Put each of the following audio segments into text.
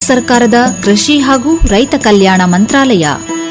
ಸರ್ಕಾರದ ಕೃಷಿ ಹಾಗೂ ರೈತ ಕಲ್ಯಾಣ ಮಂತ್ರಾಲಯ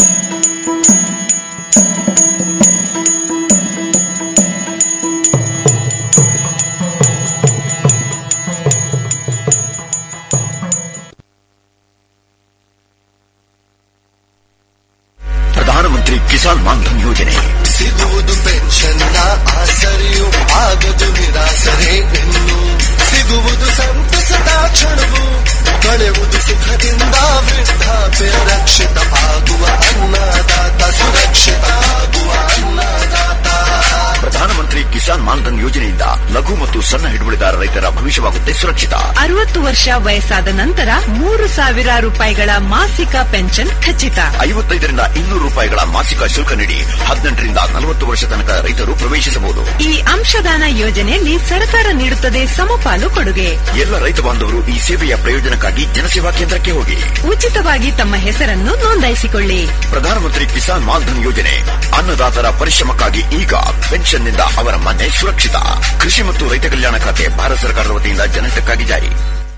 ಪ್ರಧಾನಮಂತ್ರಿ ಕಿಸಾನ್ ಮಾನ್ಧನ್ ಯೋಜನೆ ಸಿಗುವುದು ಪೆನ್ಷನ್ನ ಆಸರೆಯು ಆಗದು ನಿರಾಸರೆ ಇನ್ನು ಸಿಗುವುದು ಸಂತಸದ ಕ್ಷಣವು ಕಳೆಯುವುದು ಸುಖದಿಂದ ವೃದ್ಧಾಪ್ಯ ರಕ್ಷಿತ ಆಗುವ ಅನ್ನದಾತ ಸುರಕ್ಷಿತ ಆಗುವ ಅನ್ನದಾತ ಪ್ರಧಾನಮಂತ್ರಿ ಕಿಸಾನ್ ಮಾನ್ಧನ್ ಯೋಜನೆಯಿಂದ ಲಘು ಮತ್ತು ಸಣ್ಣ ಹಿಡುವಳಿದಾರ ರೈತರ ಭವಿಷ್ಯವಾಗುತ್ತೆ ಸುರಕ್ಷಿತ ಅರವತ್ತು ವರ್ಷ ವಯಸ್ಸಾದ ನಂತರ ಮೂರು ಸಾವಿರ ರೂಪಾಯಿಗಳ ಮಾಸಿಕ ಪೆನ್ಷನ್ ಖಚಿತ ಐವತ್ತೈದರಿಂದ ಇನ್ನೂರು ರೂಪಾಯಿಗಳ ಮಾಸಿಕ ಶುಲ್ಕ ನೀಡಿ ಹದಿನೆಂಟರಿಂದ ನಲವತ್ತು ವರ್ಷ ತನಕ ರೈತರು ಪ್ರವೇಶಿಸಬಹುದು ಈ ಅಂಶದಾನ ಯೋಜನೆಯಲ್ಲಿ ಸರ್ಕಾರ ನೀಡುತ್ತದೆ ಸಮಪಾಲು ಕೊಡುಗೆ ಎಲ್ಲ ರೈತ ಬಾಂಧವರು ಈ ಸೇವೆಯ ಪ್ರಯೋಜನಕ್ಕಾಗಿ ಜನಸೇವಾ ಕೇಂದ್ರಕ್ಕೆ ಹೋಗಿ ಉಚಿತವಾಗಿ ತಮ್ಮ ಹೆಸರನ್ನು ನೋಂದಾಯಿಸಿಕೊಳ್ಳಿ ಪ್ರಧಾನಮಂತ್ರಿ ಕಿಸಾನ್ ಮಾನ್ಧನ್ ಯೋಜನೆ ಅನ್ನದಾತರ ಪರಿಶ್ರಮಕ್ಕಾಗಿ ಈಗ ಪೆನ್ಷನ್ನಿಂದ ಅವರ ಮನೆ ಸುರಕ್ಷಿತ ಕೃಷಿ ಮತ್ತು ರೈತ ಕಲ್ಯಾಣ ಖಾತೆ ಭಾರತ ಸರ್ಕಾರದ ವತಿಯಿಂದ ಜನಹಿತಕ್ಕಾಗಿ ಜಾರಿ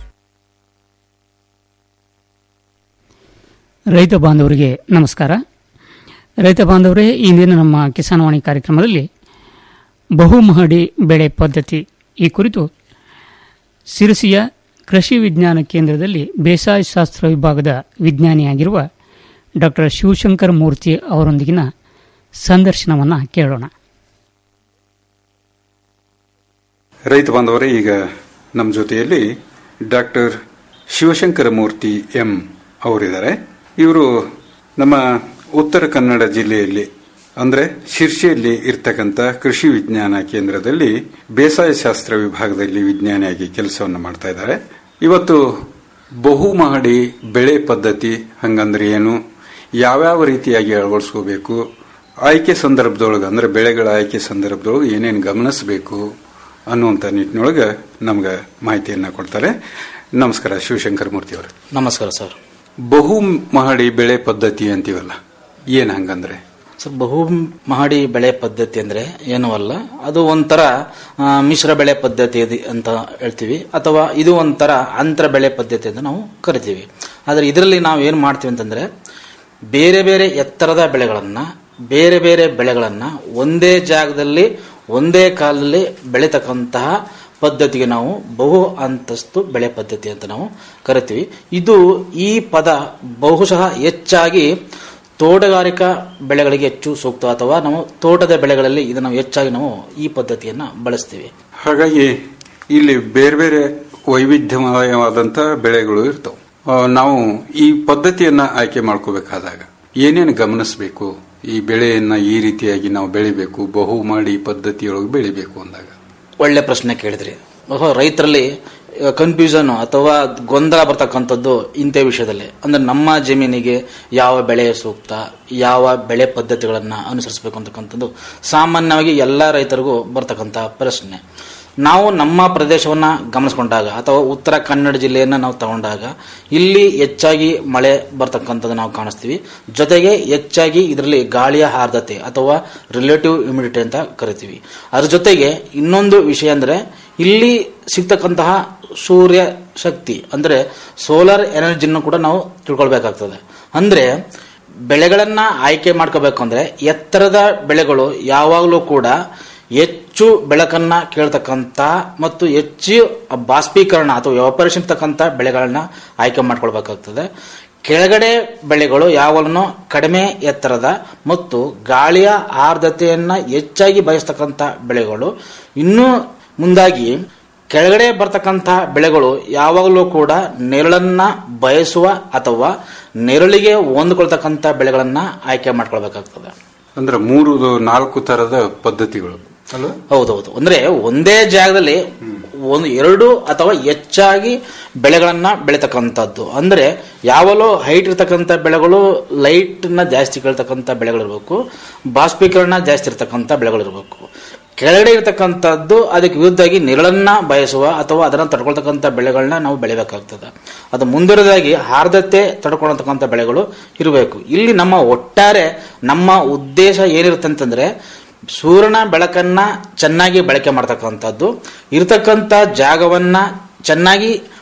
ರೈತ ಬಾಂಧವರಿಗೆ ನಮಸ್ಕಾರ ರೈತ ಬಾಂಧವರೇ ಇಂದಿನ ನಮ್ಮ ಕಿಸಾನ್ವಾಣಿ ಕಾರ್ಯಕ್ರಮದಲ್ಲಿ ಬಹುಮಹಡಿ ಬೆಳೆ ಪದ್ಧತಿ ಈ ಕುರಿತು ಸಿರಸಿಯ ಕೃಷಿ ವಿಜ್ಞಾನ ಕೇಂದ್ರದಲ್ಲಿ ಬೇಸಾಯ ಶಾಸ್ತ್ರ ವಿಭಾಗದ ವಿಜ್ಞಾನಿಯಾಗಿರುವ ಡಾಕ್ಟರ್ ಶಿವಶಂಕರ ಮೂರ್ತಿ ಅವರೊಂದಿಗಿನ ಸಂದರ್ಶನವನ್ನು ಕೇಳೋಣ ರೈತ ಬಾಂಧವರೇ ಈಗ ನಮ್ಮ ಜೊತೆಯಲ್ಲಿ ಡಾಕ್ಟರ್ ಶಿವಶಂಕರ ಮೂರ್ತಿ ಎಂ ಅವರಿದ್ದಾರೆ ಇವರು ನಮ್ಮ ಉತ್ತರ ಕನ್ನಡ ಜಿಲ್ಲೆಯಲ್ಲಿ ಅಂದ್ರೆ ಶಿರ್ಷಿಯಲ್ಲಿ ಇರ್ತಕ್ಕಂಥ ಕೃಷಿ ವಿಜ್ಞಾನ ಕೇಂದ್ರದಲ್ಲಿ ಬೇಸಾಯ ಶಾಸ್ತ್ರ ವಿಭಾಗದಲ್ಲಿ ವಿಜ್ಞಾನಿಯಾಗಿ ಕೆಲಸವನ್ನು ಮಾಡ್ತಾ ಇದ್ದಾರೆ ಇವತ್ತು ಬಹುಮಹಡಿ ಬೆಳೆ ಪದ್ಧತಿ ಹಂಗಂದ್ರೆ ಏನು ಯಾವ್ಯಾವ ರೀತಿಯಾಗಿ ಅಳವಡಿಸ್ಕೋಬೇಕು ಆಯ್ಕೆ ಸಂದರ್ಭದೊಳಗೆ ಅಂದ್ರೆ ಬೆಳೆಗಳ ಆಯ್ಕೆ ಸಂದರ್ಭದೊಳಗೆ ಏನೇನು ಗಮನಿಸಬೇಕು ಅನ್ನುವಂಥ ನಿಟ್ಟಿನೊಳಗೆ ನಮ್ಗೆ ಮಾಹಿತಿಯನ್ನ ಕೊಡ್ತಾರೆ ನಮಸ್ಕಾರ ಶಿವಶಂಕರ ಮೂರ್ತಿ ಅವರು ನಮಸ್ಕಾರ ಸರ್ ಬಹು ಮಹಡಿ ಬೆಳೆ ಪದ್ಧತಿ ಅಂತೀವಲ್ಲ ಏನ್ ಹಂಗಂದ್ರೆ ಸರ್ ಬಹು ಮಹಡಿ ಬೆಳೆ ಪದ್ಧತಿ ಅಂದ್ರೆ ಏನೂ ಅಲ್ಲ ಅದು ಒಂಥರ ಆ, ಮಿಶ್ರ ಬೆಳೆ ಪದ್ಧತಿ ಇದೆ ಅಂತ ಹೇಳ್ತೀವಿ ಅಥವಾ ಇದು ಒಂಥರ ಅಂತರ ಬೆಳೆ ಪದ್ಧತಿ ಅಂತ ನಾವು ಕರಿತೀವಿ ಆದರೆ ಇದರಲ್ಲಿ ನಾವು ಏನು ಮಾಡ್ತೀವಿ ಅಂತಂದ್ರೆ ಬೇರೆ ಬೇರೆ ಎತ್ತರದ ಬೆಳೆಗಳನ್ನ ಬೇರೆ ಬೇರೆ ಬೆಳೆಗಳನ್ನ ಒಂದೇ ಜಾಗದಲ್ಲಿ ಒಂದೇ ಕಾಲದಲ್ಲಿ ಬೆಳೆತಕ್ಕಂತಹ ಪದ್ಧತಿಗೆ ನಾವು ಬಹು ಅಂತಸ್ತು ಬೆಳೆ ಪದ್ಧತಿ ಅಂತ ನಾವು ಕರಿತೀವಿ ಇದು ಈ ಪದ ಬಹುಶಃ ಹೆಚ್ಚಾಗಿ ತೋಟಗಾರಿಕಾ ಬೆಳೆಗಳಿಗೆ ಹೆಚ್ಚು ಸೂಕ್ತ ಅಥವಾ ನಾವು ತೋಟದ ಬೆಳೆಗಳಲ್ಲಿ ಇದನ್ನು ನಾವು ಹೆಚ್ಚಾಗಿ ನಾವು ಈ ಪದ್ಧತಿಯನ್ನ ಬಳಸ್ತೀವಿ ಹಾಗಾಗಿ ಇಲ್ಲಿ ಬೇರೆ ಬೇರೆ ವೈವಿಧ್ಯಮಯವಾದಂತ ಬೆಳೆಗಳು ಇರ್ತವೆ ಆ, ನಾವು ಈ ಪದ್ಧತಿಯನ್ನ ಆಯ್ಕೆ ಮಾಡ್ಕೋಬೇಕಾದಾಗ ಏನೇನು ಗಮನಿಸಬೇಕು ಈ ಬೆಳೆಯನ್ನ ಈ ರೀತಿಯಾಗಿ ನಾವು ಬೆಳಿಬೇಕು ಬಹು ಮಾಡಿ ಪದ್ಧತಿಯೊಳಗೆ ಬೆಳಿಬೇಕು ಅಂದಾಗ ಒಳ್ಳೆ ಪ್ರಶ್ನೆ ಕೇಳಿದ್ರಿ ಓಹೋ, ರೈತರಲ್ಲಿ ಕನ್ಫ್ಯೂಷನ್ ಅಥವಾ ಗೊಂದಲ ಬರ್ತಕ್ಕಂಥದ್ದು ಇಂಥ ವಿಷಯದಲ್ಲಿ ಅಂದ್ರೆ ನಮ್ಮ ಜಮೀನಿಗೆ ಯಾವ ಬೆಳೆ ಸೂಕ್ತ ಯಾವ ಬೆಳೆ ಪದ್ಧತಿಗಳನ್ನ ಅನುಸರಿಸಬೇಕು ಅಂತಕ್ಕಂಥದ್ದು ಸಾಮಾನ್ಯವಾಗಿ ಎಲ್ಲ ರೈತರಿಗೂ ಬರ್ತಕ್ಕಂಥ ಪ್ರಶ್ನೆ ನಾವು ನಮ್ಮ ಪ್ರದೇಶವನ್ನ ಗಮನಿಸಿಕೊಂಡಾಗ ಅಥವಾ ಉತ್ತರ ಕನ್ನಡ ಜಿಲ್ಲೆಯನ್ನ ನಾವು ತಗೊಂಡಾಗ ಇಲ್ಲಿ ಹೆಚ್ಚಾಗಿ ಮಳೆ ಬರ್ತಕ್ಕಂಥದ್ದು ನಾವು ಕಾಣಿಸ್ತೀವಿ ಜೊತೆಗೆ ಹೆಚ್ಚಾಗಿ ಇದರಲ್ಲಿ ಗಾಳಿಯ ಆರ್ದ್ರತೆ ಅಥವಾ ರಿಲೇಟಿವ್ ಹ್ಯುಮಿಡಿಟಿ ಅಂತ ಕರಿತೀವಿ ಅದ್ರ ಜೊತೆಗೆ ಇನ್ನೊಂದು ವಿಷಯ ಅಂದ್ರೆ ಇಲ್ಲಿ ಸಿಗ್ತಕ್ಕಂತಹ ಸೂರ್ಯ ಶಕ್ತಿ ಅಂದ್ರೆ ಸೋಲಾರ್ ಎನರ್ಜಿಯನ್ನು ಕೂಡ ನಾವು ತಿಳ್ಕೊಳ್ಬೇಕಾಗ್ತದೆ ಅಂದ್ರೆ ಬೆಳೆಗಳನ್ನ ಆಯ್ಕೆ ಮಾಡ್ಕೋಬೇಕು ಅಂದ್ರೆ ಎತ್ತರದ ಬೆಳೆಗಳು ಯಾವಾಗಲೂ ಕೂಡ ಹೆಚ್ಚು ಬೆಳಕನ್ನ ಕೇಳ್ತಕ್ಕಂಥ ಮತ್ತು ಹೆಚ್ಚು ಬಾಷ್ಪೀಕರಣ ಅಥವಾ ವ್ಯಾಪಾರೇಷನ್ ತಕ್ಕಂಥ ಬೆಳೆಗಳನ್ನ ಆಯ್ಕೆ ಮಾಡ್ಕೊಳ್ಬೇಕಾಗ್ತದೆ ಕೆಳಗಡೆ ಬೆಳೆಗಳು ಯಾವಾಗಲೂ ಕಡಿಮೆ ಎತ್ತರದ ಮತ್ತು ಗಾಳಿಯ ಆರ್ದ್ರತೆಯನ್ನ ಹೆಚ್ಚಾಗಿ ಬಯಸ್ತಕ್ಕಂಥ ಬೆಳೆಗಳು ಇನ್ನೂ ಮುಂದಾಗಿ ಕೆಳಗಡೆ ಬರ್ತಕ್ಕಂಥ ಬೆಳೆಗಳು ಯಾವಾಗಲೂ ಕೂಡ ನೆರಳನ್ನ ಬಯಸುವ ಅಥವಾ ನೆರಳಿಗೆ ಹೊಂದ್ಕೊಳ್ತಕ್ಕಂಥ ಬೆಳೆಗಳನ್ನ ಆಯ್ಕೆ ಮಾಡ್ಕೊಳ್ಬೇಕಾಗ್ತದೆ ಅಂದ್ರೆ ಮೂರು ನಾಲ್ಕು ತರದ ಪದ್ಧತಿಗಳು ಅಲ್ವಾ ಹೌದೌದು ಅಂದ್ರೆ ಒಂದೇ ಜಾಗದಲ್ಲಿ ಒಂದು ಎರಡು ಅಥವಾ ಹೆಚ್ಚಾಗಿ ಬೆಳೆಗಳನ್ನ ಬೆಳೆತಕ್ಕಂಥದ್ದು ಅಂದ್ರೆ ಯಾವಲೋ ಹೈಟ್ ಇರ್ತಕ್ಕಂಥ ಬೆಳೆಗಳು ಲೈಟ್ ನ ಜಾಸ್ತಿ ಕೇಳ್ತಕ್ಕಂಥ ಬೆಳೆಗಳಿರ್ಬೇಕು ಬಾಷ್ಪೀಕರಣ ಜಾಸ್ತಿ ಇರ್ತಕ್ಕಂಥ ಬೆಳೆಗಳಿರ್ಬೇಕು ಕೆಳಗಡೆ ಇರತಕ್ಕಂಥದ್ದು ಅದಕ್ಕೆ ವಿರುದ್ಧವಾಗಿ ನೆರಳನ್ನ ಬಯಸುವ ಅಥವಾ ಅದನ್ನು ತಡ್ಕೊಳ್ತಕ್ಕಂಥ ಬೆಳೆಗಳನ್ನ ನಾವು ಬೆಳಿಬೇಕಾಗ್ತದೆ ಅದು ಮುಂದುವರೆದಾಗಿ ಆರ್ದ್ರತೆ ತಡ್ಕೊಳ್ತಕ್ಕಂಥ ಬೆಳೆಗಳು ಇರಬೇಕು ಇಲ್ಲಿ ನಮ್ಮ ಒಟ್ಟಾರೆ ನಮ್ಮ ಉದ್ದೇಶ ಏನಿರುತ್ತೆ ಅಂತಂದ್ರೆ ಸೂರ್ಯನ ಬೆಳಕನ್ನ ಚೆನ್ನಾಗಿ ಬಳಕೆ ಮಾಡ್ತಕ್ಕಂಥದ್ದು ಇರತಕ್ಕಂಥ ಜಾಗವನ್ನ ಚೆನ್ನಾಗಿ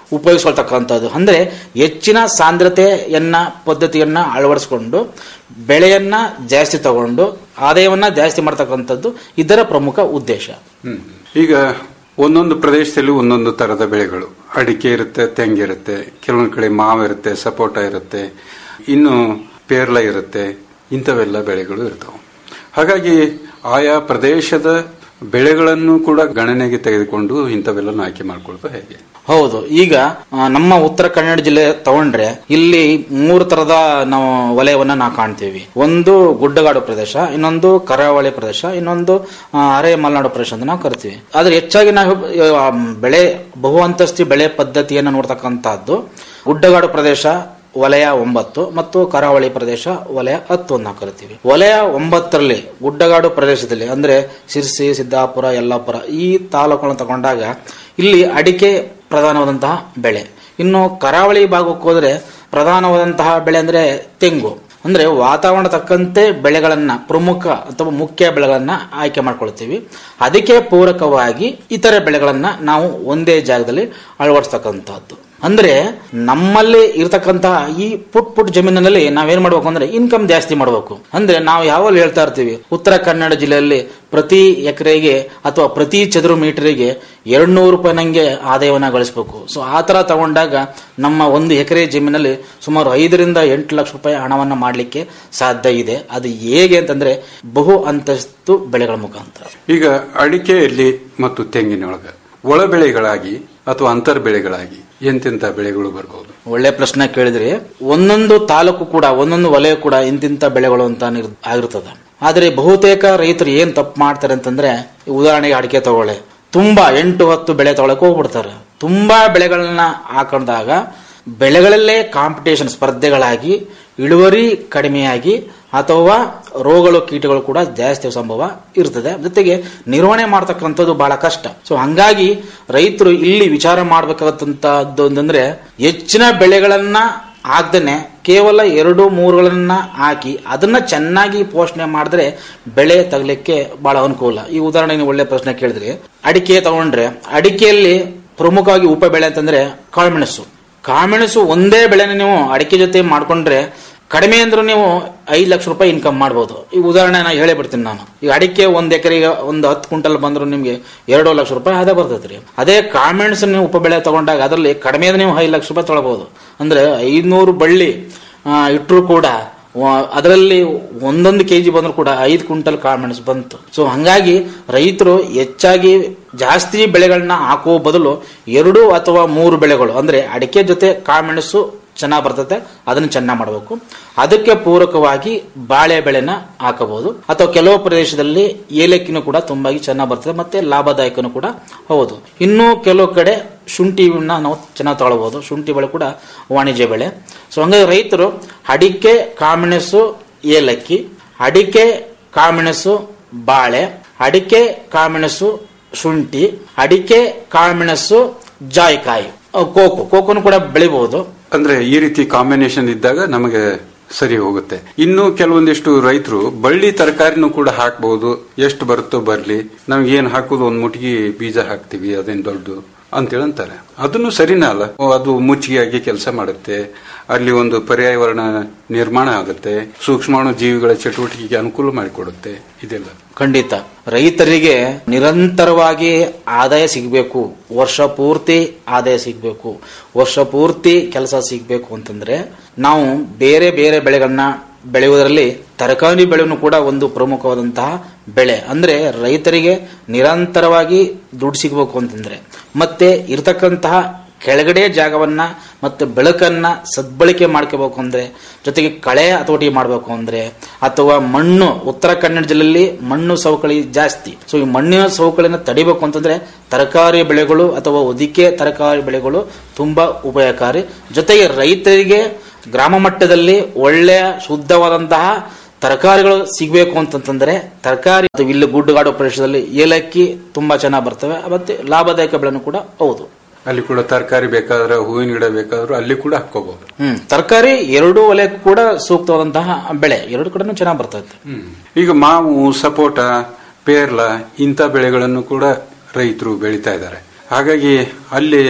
ಉಪಯೋಗಿಸ್ಕೊಳ್ತಕ್ಕಂಥದ್ದು ಅಂದ್ರೆ ಹೆಚ್ಚಿನ ಸಾಂದ್ರತೆಯನ್ನ ಪದ್ಧತಿಯನ್ನ ಅಳವಡಿಸಿಕೊಂಡು ಬೆಳೆಯನ್ನ ಜಾಸ್ತಿ ತಗೊಂಡು ಆದಾಯವನ್ನ ಜಾಸ್ತಿ ಮಾಡ್ತಕ್ಕಂಥದ್ದು ಇದರ ಪ್ರಮುಖ ಉದ್ದೇಶ ಹ್ಮ್. ಈಗ ಒಂದೊಂದು ಪ್ರದೇಶದಲ್ಲಿ ಒಂದೊಂದು ತರದ ಬೆಳೆಗಳು ಅಡಿಕೆ ಇರುತ್ತೆ ತೆಂಗಿರುತ್ತೆ ಕೆಲವೊಂದು ಕಡೆ ಮಾವು ಇರುತ್ತೆ ಸಪೋಟ ಇರುತ್ತೆ ಇನ್ನು ಪೇರ್ಲ ಇರುತ್ತೆ ಇಂಥವೆಲ್ಲ ಬೆಳೆಗಳು ಇರ್ತವೆ ಹಾಗಾಗಿ ಆಯಾ ಪ್ರದೇಶದ ಬೆಳೆಗಳನ್ನು ಕೂಡ ಗಣನೆಗೆ ತೆಗೆದುಕೊಂಡು ಇಂಥವೆಲ್ಲ ಆಯ್ಕೆ ಮಾಡ್ಕೊಳ್ಳೋದು ಹೇಗೆ ಹೌದು ಈಗ ಆ, ನಮ್ಮ ಉತ್ತರ ಕನ್ನಡ ಜಿಲ್ಲೆ ತಗೊಂಡ್ರೆ ಇಲ್ಲಿ ಮೂರು ತರದ ನಾವು ವಲಯವನ್ನ ನಾವು ಕಾಣ್ತೀವಿ ಒಂದು ಗುಡ್ಡಗಾಡು ಪ್ರದೇಶ ಇನ್ನೊಂದು ಕರಾವಳಿ ಪ್ರದೇಶ ಇನ್ನೊಂದು ಆ, ಅರೆ ಮಲೆನಾಡು ಪ್ರದೇಶ ಅಂತ ನಾವು ಕರಿತೀವಿ ಆದ್ರೆ ಹೆಚ್ಚಾಗಿ ನಾವು ಆ, ಬೆಳೆ ಬಹು ಅಂತಸ್ತಿ ಬೆಳೆ ಪದ್ಧತಿಯನ್ನು ನೋಡ್ತಕ್ಕಂತಹದ್ದು ಗುಡ್ಡಗಾಡು ಪ್ರದೇಶ ವಲಯ ಒಂಬತ್ತು ಮತ್ತು ಕರಾವಳಿ ಪ್ರದೇಶ ವಲಯ ಹತ್ತು ಅಂತ ನಾವು ಕರಿತೀವಿ ವಲಯ ಒಂಬತ್ತರಲ್ಲಿ ಗುಡ್ಡಗಾಡು ಪ್ರದೇಶದಲ್ಲಿ ಅಂದ್ರೆ ಸಿರ್ಸಿ ಸಿದ್ದಾಪುರ ಯಲ್ಲಾಪುರ ಈ ತಾಲೂಕುಗಳನ್ನು ತಗೊಂಡಾಗ ಇಲ್ಲಿ ಅಡಿಕೆ ಪ್ರಧಾನವಾದಂತಹ ಬೆಳೆ ಇನ್ನು ಕರಾವಳಿ ಭಾಗಕ್ಕೆ ಹೋದ್ರೆ ಪ್ರಧಾನವಾದಂತಹ ಬೆಳೆ ಅಂದ್ರೆ ತೆಂಗು ಅಂದ್ರೆ ವಾತಾವರಣ ತಕ್ಕಂತೆ ಬೆಳೆಗಳನ್ನ ಪ್ರಮುಖ ಅಥವಾ ಮುಖ್ಯ ಬೆಳೆಗಳನ್ನ ಆಯ್ಕೆ ಮಾಡ್ಕೊಳ್ತೀವಿ ಅದಕ್ಕೆ ಪೂರಕವಾಗಿ ಇತರೆ ಬೆಳೆಗಳನ್ನ ನಾವು ಒಂದೇ ಜಾಗದಲ್ಲಿ ಅಳವಡಿಸ್ತಕ್ಕಂಥದ್ದು ಅಂದ್ರೆ ನಮ್ಮಲ್ಲಿ ಇರತಕ್ಕಂತಹ ಈ ಪುಟ್ ಪುಟ್ ಜಮೀನಿನಲ್ಲಿ ನಾವೇನ್ ಮಾಡ್ಬೇಕು ಅಂದ್ರೆ ಇನ್ಕಮ್ ಜಾಸ್ತಿ ಮಾಡಬೇಕು ಅಂದ್ರೆ ನಾವು ಯಾವಾಗಲೂ ಹೇಳ್ತಾ ಇರ್ತೀವಿ ಉತ್ತರ ಕನ್ನಡ ಜಿಲ್ಲೆಯಲ್ಲಿ ಪ್ರತಿ ಎಕರೆಗೆ ಅಥವಾ ಪ್ರತಿ ಚದುರು ಮೀಟರಿಗೆ ಎರಡ್ ನೂರು ರೂಪಾಯಿ ನಂಗೆ ಆದಾಯವನ್ನ ಗಳಿಸಬೇಕು ಸೊ ಆ ತರ ತಗೊಂಡಾಗ ನಮ್ಮ ಒಂದು ಎಕರೆ ಜಮೀನಲ್ಲಿ ಸುಮಾರು ಐದರಿಂದ ಎಂಟು ಲಕ್ಷ ರೂಪಾಯಿ ಹಣವನ್ನ ಮಾಡಲಿಕ್ಕೆ ಸಾಧ್ಯ ಇದೆ ಅದು ಹೇಗೆ ಅಂತಂದ್ರೆ ಬಹು ಅಂತಸ್ತು ಬೆಳೆಗಳ ಮುಖಾಂತರ ಈಗ ಅಡಿಕೆಯಲ್ಲಿ ಮತ್ತು ತೆಂಗಿನೊಳಗ ಒಳ ಬೆಳೆಗಳಾಗಿ ಅಥವಾ ಅಂತರ್ ಬೆಳೆಗಳಾಗಿ ಎಂತೆಂತ ಬೆಳೆಗಳು ಬರಬಹುದು ಒಳ್ಳೆ ಪ್ರಶ್ನೆ ಕೇಳಿದ್ರಿ ಒಂದೊಂದು ತಾಲೂಕು ಕೂಡ ಒಂದೊಂದು ವಲಯ ಕೂಡ ಇಂತಿಂತ ಬೆಳೆಗಳು ಅಂತ ನಿರ್- ಆಗಿರ್ತದೆ ಆದ್ರೆ ಬಹುತೇಕ ರೈತರು ಏನ್ ತಪ್ಪು ಮಾಡ್ತಾರೆ ಅಂತಂದ್ರೆ ಉದಾಹರಣೆಗೆ ಅಡಿಕೆ ತಗೊಳ್ಳಿ ತುಂಬಾ ಎಂಟು ಹತ್ತು ಬೆಳೆ ತಗೊಳಕ್ ಹೋಗ್ಬಿಡ್ತಾರೆ ತುಂಬಾ ಬೆಳೆಗಳನ್ನ ಹಾಕೊಂಡಾಗ ಬೆಳೆಗಳಲ್ಲೇ ಕಾಂಪಿಟೇಷನ್ ಸ್ಪರ್ಧೆಗಳಾಗಿ ಇಳುವರಿ ಕಡಿಮೆಯಾಗಿ ಅಥವಾ ರೋಗಗಳು ಕೀಟಗಳು ಕೂಡ ಜಾಸ್ತಿ ಸಂಭವ ಇರ್ತದೆ ಜೊತೆಗೆ ನಿರ್ವಹಣೆ ಮಾಡ್ತಕ್ಕಂಥದ್ದು ಬಹಳ ಕಷ್ಟ ಸೊ ಹಂಗಾಗಿ ರೈತರು ಇಲ್ಲಿ ವಿಚಾರ ಮಾಡ್ಬೇಕಾಗತ್ತಂತದ್ದು ಅಂತಂದ್ರೆ ಹೆಚ್ಚಿನ ಬೆಳೆಗಳನ್ನ ಆಗ್ದೇನೆ ಕೇವಲ ಎರಡು ಮೂರುಗಳನ್ನ ಹಾಕಿ ಅದನ್ನ ಚೆನ್ನಾಗಿ ಪೋಷಣೆ ಮಾಡಿದ್ರೆ ಬೆಳೆ ತಗಲಿಕ್ಕೆ ಬಹಳ ಅನುಕೂಲ ಈ ಉದಾಹರಣೆ ನೀವು ಒಳ್ಳೆ ಪ್ರಶ್ನೆ ಕೇಳಿದ್ರಿ ಅಡಿಕೆ ತಗೊಂಡ್ರೆ ಅಡಿಕೆಯಲ್ಲಿ ಪ್ರಮುಖವಾಗಿ ಉಪ ಬೆಳೆ ಅಂತಂದ್ರೆ ಕಾಳುಮೆಣಸು ಕಾಳುಮೆಣಸು ಒಂದೇ ಬೆಳೆನ ನೀವು ಅಡಿಕೆ ಜೊತೆ ಮಾಡ್ಕೊಂಡ್ರೆ ಕಡಿಮೆ ಅಂದ್ರೂ ನೀವು ಐದು ಲಕ್ಷ ರೂಪಾಯಿ ಇನ್ಕಮ್ ಮಾಡ್ಬೋದು ಈ ಉದಾಹರಣೆ ನಾ ಹೇಳೇ ಬಿಡ್ತೀನಿ ನಾನು ಈಗ ಅಡಿಕೆ ಒಂದ್ ಎಕರೆಗೆ ಒಂದು ಹತ್ತು ಕ್ವಿಂಟಲ್ ಬಂದ್ರು ನಿಮ್ಗೆ ಎರಡು ಲಕ್ಷ ರೂಪಾಯಿ ಅದೇ ಬರ್ತೈತ್ರಿ ಅದೇ ಕಾಳುಮೆಣಸು ನೀವು ಉಪ ಬೆಳೆ ತಗೊಂಡಾಗ ಅದರಲ್ಲಿ ಕಡಿಮೆ ಅಂದ್ರೆ ನೀವು ಐದು ಲಕ್ಷ ರೂಪಾಯಿ ತೊಗೊಳ್ಬಹುದು ಅಂದ್ರೆ ಐದ್ನೂರು ಬಳ್ಳಿ ಇಟ್ಟರು ಕೂಡ ವ- ಅದರಲ್ಲಿ ಒಂದೊಂದು ಕೆಜಿ ಬಂದ್ರು ಕೂಡ ಐದು ಕ್ವಿಂಟಲ್ ಕಾಳುಮೆಣಸು ಬಂತು ಸೊ ಹಂಗಾಗಿ ರೈತರು ಹೆಚ್ಚಾಗಿ ಜಾಸ್ತಿ ಬೆಳೆಗಳನ್ನ ಹಾಕುವ ಬದಲು ಎರಡು ಅಥವಾ ಮೂರು ಬೆಳೆಗಳು ಅಂದ್ರೆ ಅಡಿಕೆ ಜೊತೆ ಕಾಳುಮೆಣಸು ಚೆನ್ನಾಗಿ ಬರ್ತದೆ ಅದನ್ನ ಚೆನ್ನಾಗಿ ಮಾಡಬೇಕು ಅದಕ್ಕೆ ಪೂರಕವಾಗಿ ಬಾಳೆ ಬೆಳೆನ ಹಾಕಬಹುದು ಅಥವಾ ಕೆಲವು ಪ್ರದೇಶದಲ್ಲಿ ಏಲಕ್ಕಿನೂ ಕೂಡ ತುಂಬಾಗಿ ಚೆನ್ನಾಗಿ ಬರ್ತದೆ ಮತ್ತೆ ಲಾಭದಾಯಕನೂ ಕೂಡ ಹೌದು ಇನ್ನು ಕೆಲವು ಕಡೆ ಶುಂಠಿನ ನಾವು ಚೆನ್ನಾಗಿ ತಗೊಳ್ಬಹುದು ಶುಂಠಿ ಬೆಳೆ ಕೂಡ ವಾಣಿಜ್ಯ ಬೆಳೆ ಸೊ ಹಂಗಾಗಿ ರೈತರು ಅಡಿಕೆ ಕಾಳುಮೆಣಸು ಏಲಕ್ಕಿ ಅಡಿಕೆ ಕಾಳುಮೆಣಸು ಬಾಳೆ ಅಡಿಕೆ ಕಾಳುಮೆಣಸು ಶುಂಠಿ ಅಡಿಕೆ ಕಾಳುಮೆಣಸು ಜಾಯಿಕಾಯಿ ಅಹ್, ಕೋಕೋ ಕೋಕೋನು ಕೂಡ ಬೆಳಿಬಹುದು ಅಂದ್ರೆ ಈ ರೀತಿ ಕಾಂಬಿನೇಷನ್ ಇದ್ದಾಗ ನಮಗೆ ಸರಿ ಹೋಗುತ್ತೆ ಇನ್ನು ಕೆಲವೊಂದಿಷ್ಟು ರೈತರು ಬಳ್ಳಿ ತರಕಾರಿನೂ ಕೂಡ ಹಾಕಬಹುದು ಎಷ್ಟು ಬರುತ್ತೋ ಬರ್ಲಿ ನಮ್ಗೆ ಏನ್ ಹಾಕುದು ಒಂದ್ ಮುಟ್ಗಿ ಬೀಜ ಹಾಕ್ತಿವಿ ಅದೇನ್ ದೊಡ್ಡ ಅಂತೇಳಿ ಅಂತಾರೆ ಅದನ್ನು ಸರಿನಾ ಅಲ್ಲ ಅದು ಮುಚ್ಚಿಗೆಯಾಗಿ ಕೆಲಸ ಮಾಡುತ್ತೆ ಅಲ್ಲಿ ಒಂದು ಪರ್ಯಾವರಣ ನಿರ್ಮಾಣ ಆಗುತ್ತೆ ಸೂಕ್ಷ್ಮಾಣು ಜೀವಿಗಳ ಚಟುವಟಿಕೆಗೆ ಅನುಕೂಲ ಮಾಡಿಕೊಡುತ್ತೆ ಇದೆಲ್ಲ ಖಂಡಿತ ರೈತರಿಗೆ ನಿರಂತರವಾಗಿ ಆದಾಯ ಸಿಗಬೇಕು ವರ್ಷ ಪೂರ್ತಿ ಆದಾಯ ಸಿಗಬೇಕು ವರ್ಷ ಪೂರ್ತಿ ಕೆಲಸ ಸಿಗಬೇಕು ಅಂತಂದ್ರೆ ನಾವು ಬೇರೆ ಬೇರೆ ಬೆಳೆಗಳನ್ನ ಬೆಳೆಯುವುದರಲ್ಲಿ ತರಕಾರಿ ಬೆಳೆಯನ್ನು ಕೂಡ ಒಂದು ಪ್ರಮುಖವಾದಂತಹ ಬೆಳೆ ಅಂದ್ರೆ ರೈತರಿಗೆ ನಿರಂತರವಾಗಿ ದುಡ್ಡು ಸಿಗಬೇಕು ಅಂತಂದ್ರೆ ಮತ್ತೆ ಇರತಕ್ಕಂತಹ ಕೆಳಗಡೆ ಜಾಗವನ್ನ ಮತ್ತೆ ಬೆಳಕನ್ನ ಸದ್ಬಳಕೆ ಮಾಡ್ಕೋಬೇಕು ಅಂದ್ರೆ ಜೊತೆಗೆ ಕಳೆ ಹತೋಟಿ ಮಾಡಬೇಕು ಅಂದ್ರೆ ಅಥವಾ ಮಣ್ಣು ಉತ್ತರ ಕನ್ನಡ ಜಿಲ್ಲೆಯಲ್ಲಿ ಮಣ್ಣು ಸವಕಳಿ ಜಾಸ್ತಿ ಸೊ ಈ ಮಣ್ಣಿನ ಸವಕಳಿನ ತಡಿಬೇಕು ಅಂತಂದ್ರೆ ತರಕಾರಿ ಬೆಳೆಗಳು ಅಥವಾ ಒದಿಕೆ ತರಕಾರಿ ಬೆಳೆಗಳು ತುಂಬಾ ಉಪಯೋಗಕಾರಿ ಜೊತೆಗೆ ರೈತರಿಗೆ ಗ್ರಾಮ ಮಟ್ಟದಲ್ಲಿ ಒಳ್ಳೆಯ ಶುದ್ಧವಾದಂತಹ ತರಕಾರಿಗಳು ಸಿಗಬೇಕು ಅಂತಂತಂದ್ರೆ ತರಕಾರಿ ಅಥವಾ ಇಲ್ಲಿ ಗುಡ್ಡಗಾಡು ಪ್ರದೇಶದಲ್ಲಿ ಏಲಕ್ಕಿ ತುಂಬಾ ಚೆನ್ನಾಗಿ ಬರ್ತವೆ ಮತ್ತೆ ಲಾಭದಾಯಕ ಬೆಳೆನೂ ಕೂಡ ಹೌದು ಅಲ್ಲಿ ಕೂಡ ತರಕಾರಿ ಬೇಕಾದ್ರೆ ಹೂವಿನ ಗಿಡ ಬೇಕಾದ್ರೂ ಅಲ್ಲಿ ಕೂಡ ಹಾಕೋಬಹುದು ಹ್ಮ್ ತರಕಾರಿ ಎರಡೂ ವಲಯಕ್ಕೂ ಕೂಡ ಸೂಕ್ತವಾದಂತಹ ಬೆಳೆ ಎರಡು ಕಡೆನೂ ಚೆನ್ನಾಗಿ ಬರ್ತದೆ ಈಗ ಮಾವು ಸಪೋಟ ಪೇರ್ಲ ಇಂಥ ಬೆಳೆಗಳನ್ನು ಕೂಡ ರೈತರು ಬೆಳೀತಾ ಇದ್ದಾರೆ ಹಾಗಾಗಿ ಅಲ್ಲಿ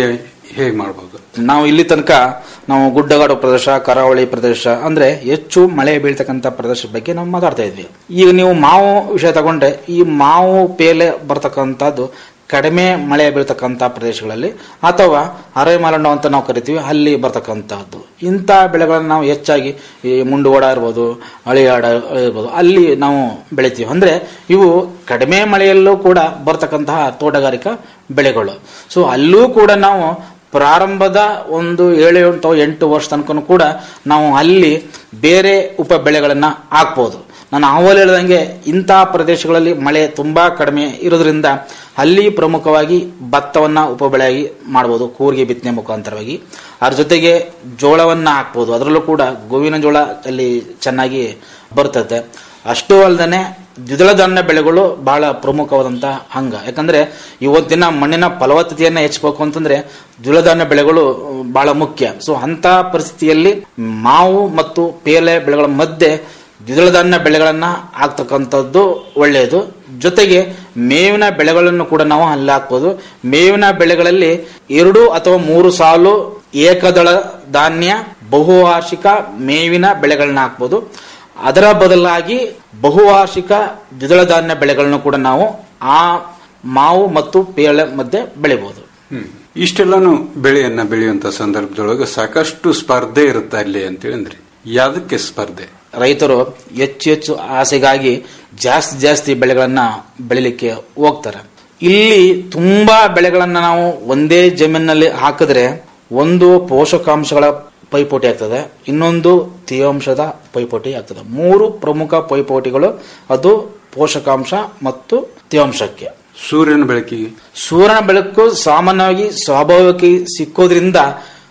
ಹೇಗೆ ಮಾಡಬಹುದು ನಾವು ಇಲ್ಲಿ ತನಕ ನಾವು ಗುಡ್ಡಗಾಡು ಪ್ರದೇಶ ಕರಾವಳಿ ಪ್ರದೇಶ ಅಂದ್ರೆ ಹೆಚ್ಚು ಮಳೆ ಬೀಳ್ತಕ್ಕಂಥ ಪ್ರದೇಶದ ಬಗ್ಗೆ ನಾವು ಮಾತಾಡ್ತಾ ಇದ್ವಿ ಈಗ ನೀವು ಮಾವು ವಿಷಯ ತಗೊಂಡ್ರೆ ಈ ಮಾವು ಪೇಲೆ ಬರ್ತಕ್ಕಂಥದ್ದು ಕಡಿಮೆ ಮಳೆ ಬೀಳ್ತಕ್ಕಂಥ ಪ್ರದೇಶಗಳಲ್ಲಿ ಅಥವಾ ಅರೆಮಲೆನಾಡು ಅಂತ ನಾವು ಕರಿತೀವಿ ಅಲ್ಲಿ ಬರ್ತಕ್ಕಂಥದ್ದು ಇಂಥ ಬೆಳೆಗಳನ್ನು ನಾವು ಹೆಚ್ಚಾಗಿ ಈ ಮುಂಡುಗೋಡ ಇರ್ಬೋದು ಹಳಿಯಾಡ ಇರ್ಬೋದು ಅಲ್ಲಿ ನಾವು ಬೆಳಿತೀವಿ ಅಂದ್ರೆ ಇವು ಕಡಿಮೆ ಮಳೆಯಲ್ಲೂ ಕೂಡ ಬರ್ತಕ್ಕಂತಹ ತೋಟಗಾರಿಕಾ ಬೆಳೆಗಳು ಸೊ ಅಲ್ಲೂ ಕೂಡ ನಾವು ಪ್ರಾರಂಭದ ಒಂದು ಏಳು ಅಥವಾ ಎಂಟು ವರ್ಷ ತನಕ ಕೂಡ ನಾವು ಅಲ್ಲಿ ಬೇರೆ ಉಪ ಬೆಳೆಗಳನ್ನ ಹಾಕ್ಬೋದು ನಾನು ಆವಾಗಲೇ ಹೇಳ್ದಂಗೆ ಇಂತಹ ಪ್ರದೇಶಗಳಲ್ಲಿ ಮಳೆ ತುಂಬಾ ಕಡಿಮೆ ಇರೋದ್ರಿಂದ ಅಲ್ಲಿ ಪ್ರಮುಖವಾಗಿ ಭತ್ತವನ್ನ ಉಪಬೆಳೆಯಾಗಿ ಮಾಡ್ಬೋದು ಕೂರಿಗೆ ಬಿತ್ತನೆ ಮುಖಾಂತರವಾಗಿ ಅದ್ರ ಜೊತೆಗೆ ಜೋಳವನ್ನ ಹಾಕ್ಬೋದು ಅದರಲ್ಲೂ ಕೂಡ ಗೋವಿನ ಜೋಳ ಅಲ್ಲಿ ಚೆನ್ನಾಗಿ ಬರ್ತದೆ ಅಷ್ಟೂ ಅಲ್ಲದೆ ದ್ವಿದಳ ಧಾನ್ಯ ಬೆಳೆಗಳು ಬಹಳ ಪ್ರಮುಖವಾದಂತಹ ಅಂಗ ಯಾಕಂದ್ರೆ ಇವತ್ತಿನ ಮಣ್ಣಿನ ಫಲವತ್ತತೆಯನ್ನ ಹೆಚ್ಚಬೇಕು ಅಂತಂದ್ರೆ ದ್ವಿದಳ ಧಾನ್ಯ ಬೆಳೆಗಳು ಅಹ್, ಬಹಳ ಮುಖ್ಯ ಸೊ ಅಂತ ಪರಿಸ್ಥಿತಿಯಲ್ಲಿ ಮಾವು ಮತ್ತು ಪೇಲೆ ಬೆಳೆಗಳ ಮಧ್ಯೆ ದ್ವಿದಳ ಧಾನ್ಯ ಬೆಳೆಗಳನ್ನ ಹಾಕ್ತಕ್ಕಂಥದ್ದು ಒಳ್ಳೆಯದು ಜೊತೆಗೆ ಮೇವಿನ ಬೆಳೆಗಳನ್ನು ಕೂಡ ನಾವು ಅಲ್ಲಿ ಹಾಕ್ಬೋದು ಮೇವಿನ ಬೆಳೆಗಳಲ್ಲಿ ಎರಡು ಅಥವಾ ಮೂರು ಸಾಲು ಏಕದಳ ಧಾನ್ಯ ಬಹುವಾರ್ಷಿಕ ಮೇವಿನ ಬೆಳೆಗಳನ್ನ ಹಾಕ್ಬೋದು ಅದರ ಬದಲಾಗಿ ಬಹುವಾರ್ಷಿಕ ದ್ವಿದಳ ಧಾನ್ಯ ಬೆಳೆಗಳನ್ನು ಕೂಡ ನಾವು ಆ ಮಾವು ಮತ್ತು ಪೇಳೆ ಮಧ್ಯೆ ಬೆಳಿಬಹುದು ಹ್ಮ್. ಇಷ್ಟೆಲ್ಲಾನು ಬೆಳೆಯನ್ನ ಬೆಳೆಯುವಂತ ಸಂದರ್ಭದೊಳಗೆ ಸಾಕಷ್ಟು ಸ್ಪರ್ಧೆ ಇರುತ್ತೆ ಅಲ್ಲಿ ಅಂತೇಳಿ ಅಂದ್ರಿ ಯಾವ್ದಕ್ಕೆ ಸ್ಪರ್ಧೆ ರೈತರು ಹೆಚ್ಚು ಹೆಚ್ಚು ಆಸೆಗಾಗಿ ಜಾಸ್ತಿ ಜಾಸ್ತಿ ಬೆಳೆಗಳನ್ನ ಬೆಳಿಲಿಕ್ಕೆ ಹೋಗ್ತಾರೆ ಇಲ್ಲಿ ತುಂಬಾ ಬೆಳೆಗಳನ್ನ ನಾವು ಒಂದೇ ಜಮೀನಿನಲ್ಲಿ ಹಾಕಿದ್ರೆ ಒಂದು ಪೋಷಕಾಂಶಗಳ ಪೈಪೋಟಿ ಆಗ್ತದೆ ಇನ್ನೊಂದು ತೇವಾಂಶದ ಪೈಪೋಟಿ ಆಗ್ತದೆ ಮೂರು ಪ್ರಮುಖ ಪೈಪೋಟಿಗಳು ಅದು ಪೋಷಕಾಂಶ ಮತ್ತು ತೇವಾಂಶಕ್ಕೆ ಸೂರ್ಯನ ಬೆಳಕಿಗೆ ಸೂರ್ಯನ ಬೆಳಕು ಸಾಮಾನ್ಯವಾಗಿ ಸ್ವಾಭಾವಿಕವಾಗಿ ಸಿಕ್ಕೋದ್ರಿಂದ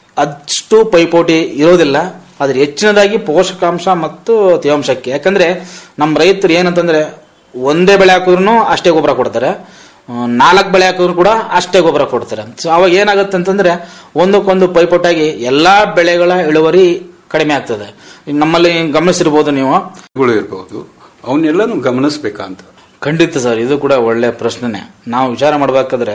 ಅಷ್ಟು ಪೈಪೋಟಿ ಇರೋದಿಲ್ಲ ಆದ್ರೆ ಹೆಚ್ಚಿನದಾಗಿ ಪೋಷಕಾಂಶ ಮತ್ತು ತೇವಾಂಶಕ್ಕೆ ಯಾಕಂದ್ರೆ ನಮ್ಮ ರೈತರು ಏನಂತಂದ್ರೆ ಒಂದೇ ಬೆಳೆ ಹಾಕಿದ್ರು ಅಷ್ಟೇ ಗೊಬ್ಬರ ಕೊಡ್ತಾರೆ ನಾಲ್ಕು ಬೆಳೆ ಹಾಕಿದ್ರು ಕೂಡ ಅಷ್ಟೇ ಗೊಬ್ಬರ ಕೊಡ್ತಾರೆ ಸೊ ಅವಾಗ ಏನಾಗುತ್ತೆ ಅಂತಂದ್ರೆ ಒಂದಕ್ಕೊಂದು ಪೈಪೋಟಾಗಿ ಎಲ್ಲಾ ಬೆಳೆಗಳ ಇಳುವರಿ ಕಡಿಮೆ ಆಗ್ತದೆ ಈಗ ನಮ್ಮಲ್ಲಿ ಗಮನಿಸಿರ್ಬೋದು ನೀವು ಗಳು ಇರಬಹುದು ಅವನ್ನೆಲ್ಲಾನು ಗಮನಿಸ್ಬೇಕಂತ ಖಂಡಿತ ಸರ್ ಇದು ಕೂಡ ಒಳ್ಳೆ ಪ್ರಶ್ನೆನೆ ನಾವು ವಿಚಾರ ಮಾಡಬೇಕಾದ್ರೆ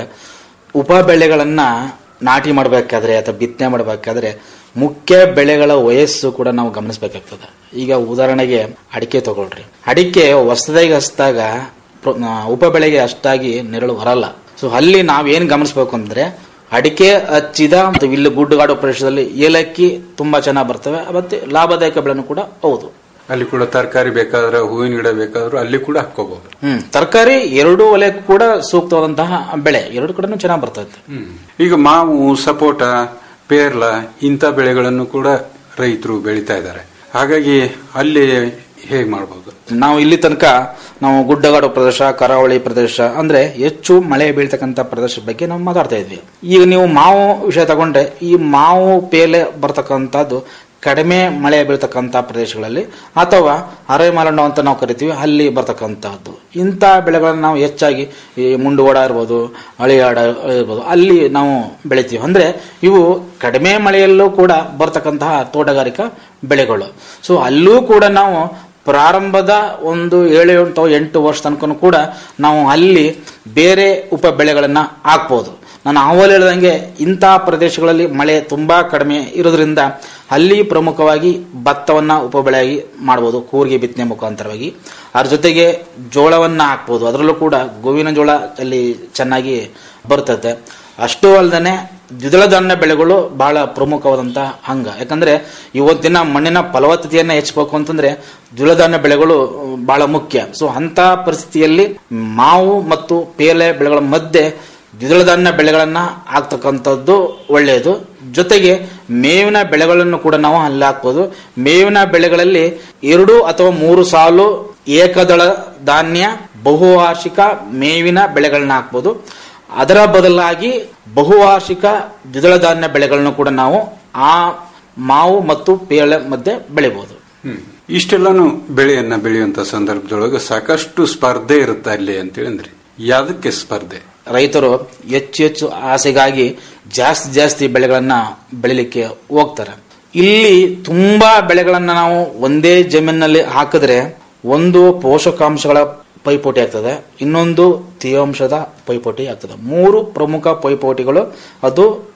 ಉಪ ಬೆಳೆಗಳನ್ನ ನಾಟಿ ಮಾಡಬೇಕಾದ್ರೆ ಅಥವಾ ಬಿತ್ತನೆ ಮಾಡಬೇಕಾದ್ರೆ ಮುಖ್ಯ ಬೆಳೆಗಳ ವಯಸ್ಸು ಕೂಡ ನಾವು ಗಮನಿಸಬೇಕಾಗ್ತದೆ ಈಗ ಉದಾಹರಣೆಗೆ ಅಡಿಕೆ ತಗೊಳ್ರಿ ಅಡಿಕೆ ಹೊಸದಾಗಿ ಹಚ್ಚಿದಾಗ ಪ್ರ- ಆ, ಉಪ ಬೆಳೆಗೆ ಅಷ್ಟಾಗಿ ನೆರಳು ಬರಲ್ಲ ಸೊ ಅಲ್ಲಿ ನಾವೇನ್ ಗಮನಿಸಬೇಕು ಅಂದ್ರೆ ಅಡಿಕೆ ಹಚ್ಚಿದ ಮತ್ತು ಇಲ್ಲಿ ಗುಡ್ಡಗಾಡು ಪ್ರದೇಶದಲ್ಲಿ ಏಲಕ್ಕಿ ತುಂಬಾ ಚೆನ್ನಾಗಿ ಬರ್ತವೆ ಮತ್ತೆ ಲಾಭದಾಯಕ ಬೆಳೆನೂ ಕೂಡ ಹೌದು ಅಲ್ಲಿ ಕೂಡ ತರಕಾರಿ ಬೇಕಾದ್ರೆ ಹೂವಿನ ಗಿಡ ಬೇಕಾದ್ರೂ ಅಲ್ಲಿ ಕೂಡ ಹಾಕೋಬಹುದು ಹ್ಮ್ ತರಕಾರಿ ಎರಡೂ ವಲಯಕ್ಕೂ ಕೂಡ ಸೂಕ್ತವಾದಂತಹ ಬೆಳೆ ಎರಡು ಕಡೆನೂ ಚೆನ್ನಾಗಿ ಬರ್ತೈತೆ ಈಗ ಮಾವು ಸಪೋಟ ಪೇರ್ಲ ಇಂಥ ಬೆಳೆಗಳನ್ನು ಕೂಡ ರೈತರು ಬೆಳೀತಾ ಇದ್ದಾರೆ ಹಾಗಾಗಿ ಅಲ್ಲಿ ಹೇಗೆ ಮಾಡಬಹುದು ನಾವು ಇಲ್ಲಿ ತನಕ ನಾವು ಗುಡ್ಡಗಾಡು ಪ್ರದೇಶ ಕರಾವಳಿ ಪ್ರದೇಶ ಅಂದ್ರೆ ಹೆಚ್ಚು ಮಳೆ ಬೀಳ್ತಕ್ಕಂಥ ಪ್ರದೇಶದ ಬಗ್ಗೆ ನಾವು ಮಾತಾಡ್ತಾ ಇದ್ವಿ ಈಗ ನೀವು ಮಾವು ವಿಷಯ ತಗೊಂಡ್ರೆ ಈ ಮಾವು ಪೇಲೆ ಬರ್ತಕ್ಕಂಥದ್ದು ಕಡಿಮೆ ಮಳೆ ಬೀಳ್ತಕ್ಕಂಥ ಪ್ರದೇಶಗಳಲ್ಲಿ ಅಥವಾ ಅರೆಮಲೆನಾಡು ಅಂತ ನಾವು ಕರಿತೀವಿ ಅಲ್ಲಿ ಬರ್ತಕ್ಕಂಥದ್ದು ಇಂಥ ಬೆಳೆಗಳನ್ನು ನಾವು ಹೆಚ್ಚಾಗಿ ಈ ಮುಂಡುಗೋಡ ಇರ್ಬೋದು ಹಳಿಯಾಡ ಇರ್ಬೋದು ಅಲ್ಲಿ ನಾವು ಬೆಳಿತೀವಿ ಅಂದ್ರೆ ಇವು ಕಡಿಮೆ ಮಳೆಯಲ್ಲೂ ಕೂಡ ಬರ್ತಕ್ಕಂತಹ ತೋಟಗಾರಿಕಾ ಬೆಳೆಗಳು ಸೊ ಅಲ್ಲೂ ಕೂಡ ನಾವು ಪ್ರಾರಂಭದ ಒಂದು ಏಳು ಅಥವಾ ಎಂಟು ವರ್ಷ ತನಕ ಕೂಡ ನಾವು ಅಲ್ಲಿ ಬೇರೆ ಉಪ ಬೆಳೆಗಳನ್ನ ಹಾಕ್ಬೋದು ನಾನು ಆವಾಗಲೇ ಹೇಳ್ದಂಗೆ ಇಂತಹ ಪ್ರದೇಶಗಳಲ್ಲಿ ಮಳೆ ತುಂಬಾ ಕಡಿಮೆ ಇರೋದ್ರಿಂದ ಅಲ್ಲಿ ಪ್ರಮುಖವಾಗಿ ಭತ್ತವನ್ನ ಉಪಬೆಳೆಯಾಗಿ ಮಾಡ್ಬೋದು ಕೂರಿಗೆ ಬಿತ್ತನೆ ಮುಖಾಂತರವಾಗಿ ಅದ್ರ ಜೊತೆಗೆ ಜೋಳವನ್ನ ಹಾಕ್ಬೋದು ಅದರಲ್ಲೂ ಕೂಡ ಗೋವಿನ ಜೋಳ ಅಲ್ಲಿ ಚೆನ್ನಾಗಿ ಬರ್ತದೆ ಅಷ್ಟೂ ಅಲ್ಲದೆ ದ್ವಿದಳ ಧಾನ್ಯ ಬೆಳೆಗಳು ಬಹಳ ಪ್ರಮುಖವಾದಂತಹ ಅಂಗ ಯಾಕಂದ್ರೆ ಇವತ್ತಿನ ಮಣ್ಣಿನ ಫಲವತ್ತತೆಯನ್ನ ಹೆಚ್ಚಬೇಕು ಅಂತಂದ್ರೆ ದ್ವಿದಳ ಧಾನ್ಯ ಬೆಳೆಗಳು ಅಹ್, ಬಹಳ ಮುಖ್ಯ ಸೊ ಅಂತ ಪರಿಸ್ಥಿತಿಯಲ್ಲಿ ಮಾವು ಮತ್ತು ಪೇಲೆ ಬೆಳೆಗಳ ಮಧ್ಯೆ ದ್ವಿದಳ ಧಾನ್ಯ ಬೆಳೆಗಳನ್ನ ಹಾಕ್ತಕ್ಕಂಥದ್ದು ಒಳ್ಳೆಯದು ಜೊತೆಗೆ ಮೇವಿನ ಬೆಳೆಗಳನ್ನು ಕೂಡ ನಾವು ಅಲ್ಲಿ ಹಾಕ್ಬೋದು ಮೇವಿನ ಬೆಳೆಗಳಲ್ಲಿ ಎರಡು ಅಥವಾ ಮೂರು ಸಾಲು ಏಕದಳ ಧಾನ್ಯ ಬಹುವಾರ್ಷಿಕ ಮೇವಿನ ಬೆಳೆಗಳನ್ನ ಹಾಕ್ಬೋದು ಅದರ ಬದಲಾಗಿ ಬಹುವಾರ್ಷಿಕ ದ್ವಿದಳ ಧಾನ್ಯ ಬೆಳೆಗಳನ್ನು ಕೂಡ ನಾವು ಆ ಮಾವು ಮತ್ತು ಪೇಳೆ ಮಧ್ಯೆ ಬೆಳಿಬಹುದು ಹ್ಮ್. ಇಷ್ಟೆಲ್ಲಾನು ಬೆಳೆಯನ್ನ ಬೆಳೆಯುವಂತ ಸಂದರ್ಭದೊಳಗೆ ಸಾಕಷ್ಟು ಸ್ಪರ್ಧೆ ಇರುತ್ತೆ ಅಲ್ಲಿ ಅಂತೇಳಿ ಅಂದ್ರಿ ಯಾವ್ದಕ್ಕೆ ಸ್ಪರ್ಧೆ ರೈತರು ಹೆಚ್ಚು ಹೆಚ್ಚು ಆಸೆಗಾಗಿ ಜಾಸ್ತಿ ಜಾಸ್ತಿ ಬೆಳೆಗಳನ್ನ ಬೆಳಿಲಿಕ್ಕೆ ಹೋಗ್ತಾರೆ ಇಲ್ಲಿ ತುಂಬಾ ಬೆಳೆಗಳನ್ನ ನಾವು ಒಂದೇ ಜಮೀನಿನಲ್ಲಿ ಹಾಕಿದ್ರೆ ಒಂದು ಪೋಷಕಾಂಶಗಳ ಪೈಪೋಟಿ ಆಗ್ತದೆ ಇನ್ನೊಂದು ತೇವಾಂಶದ ಪೈಪೋಟಿ ಆಗ್ತದೆ ಮೂರು ಪ್ರಮುಖ ಪೈಪೋಟಿಗಳು ಅದು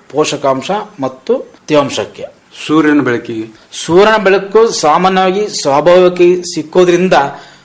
ಪೋಷಕಾಂಶ ಮತ್ತು ತೇವಾಂಶಕ್ಕೆ ಸೂರ್ಯನ ಬೆಳಕಿಗೆ ಸೂರ್ಯನ ಬೆಳಕು ಸಾಮಾನ್ಯವಾಗಿ ಸ್ವಾಭಾವಿಕವಾಗಿ ಸಿಕ್ಕೋದ್ರಿಂದ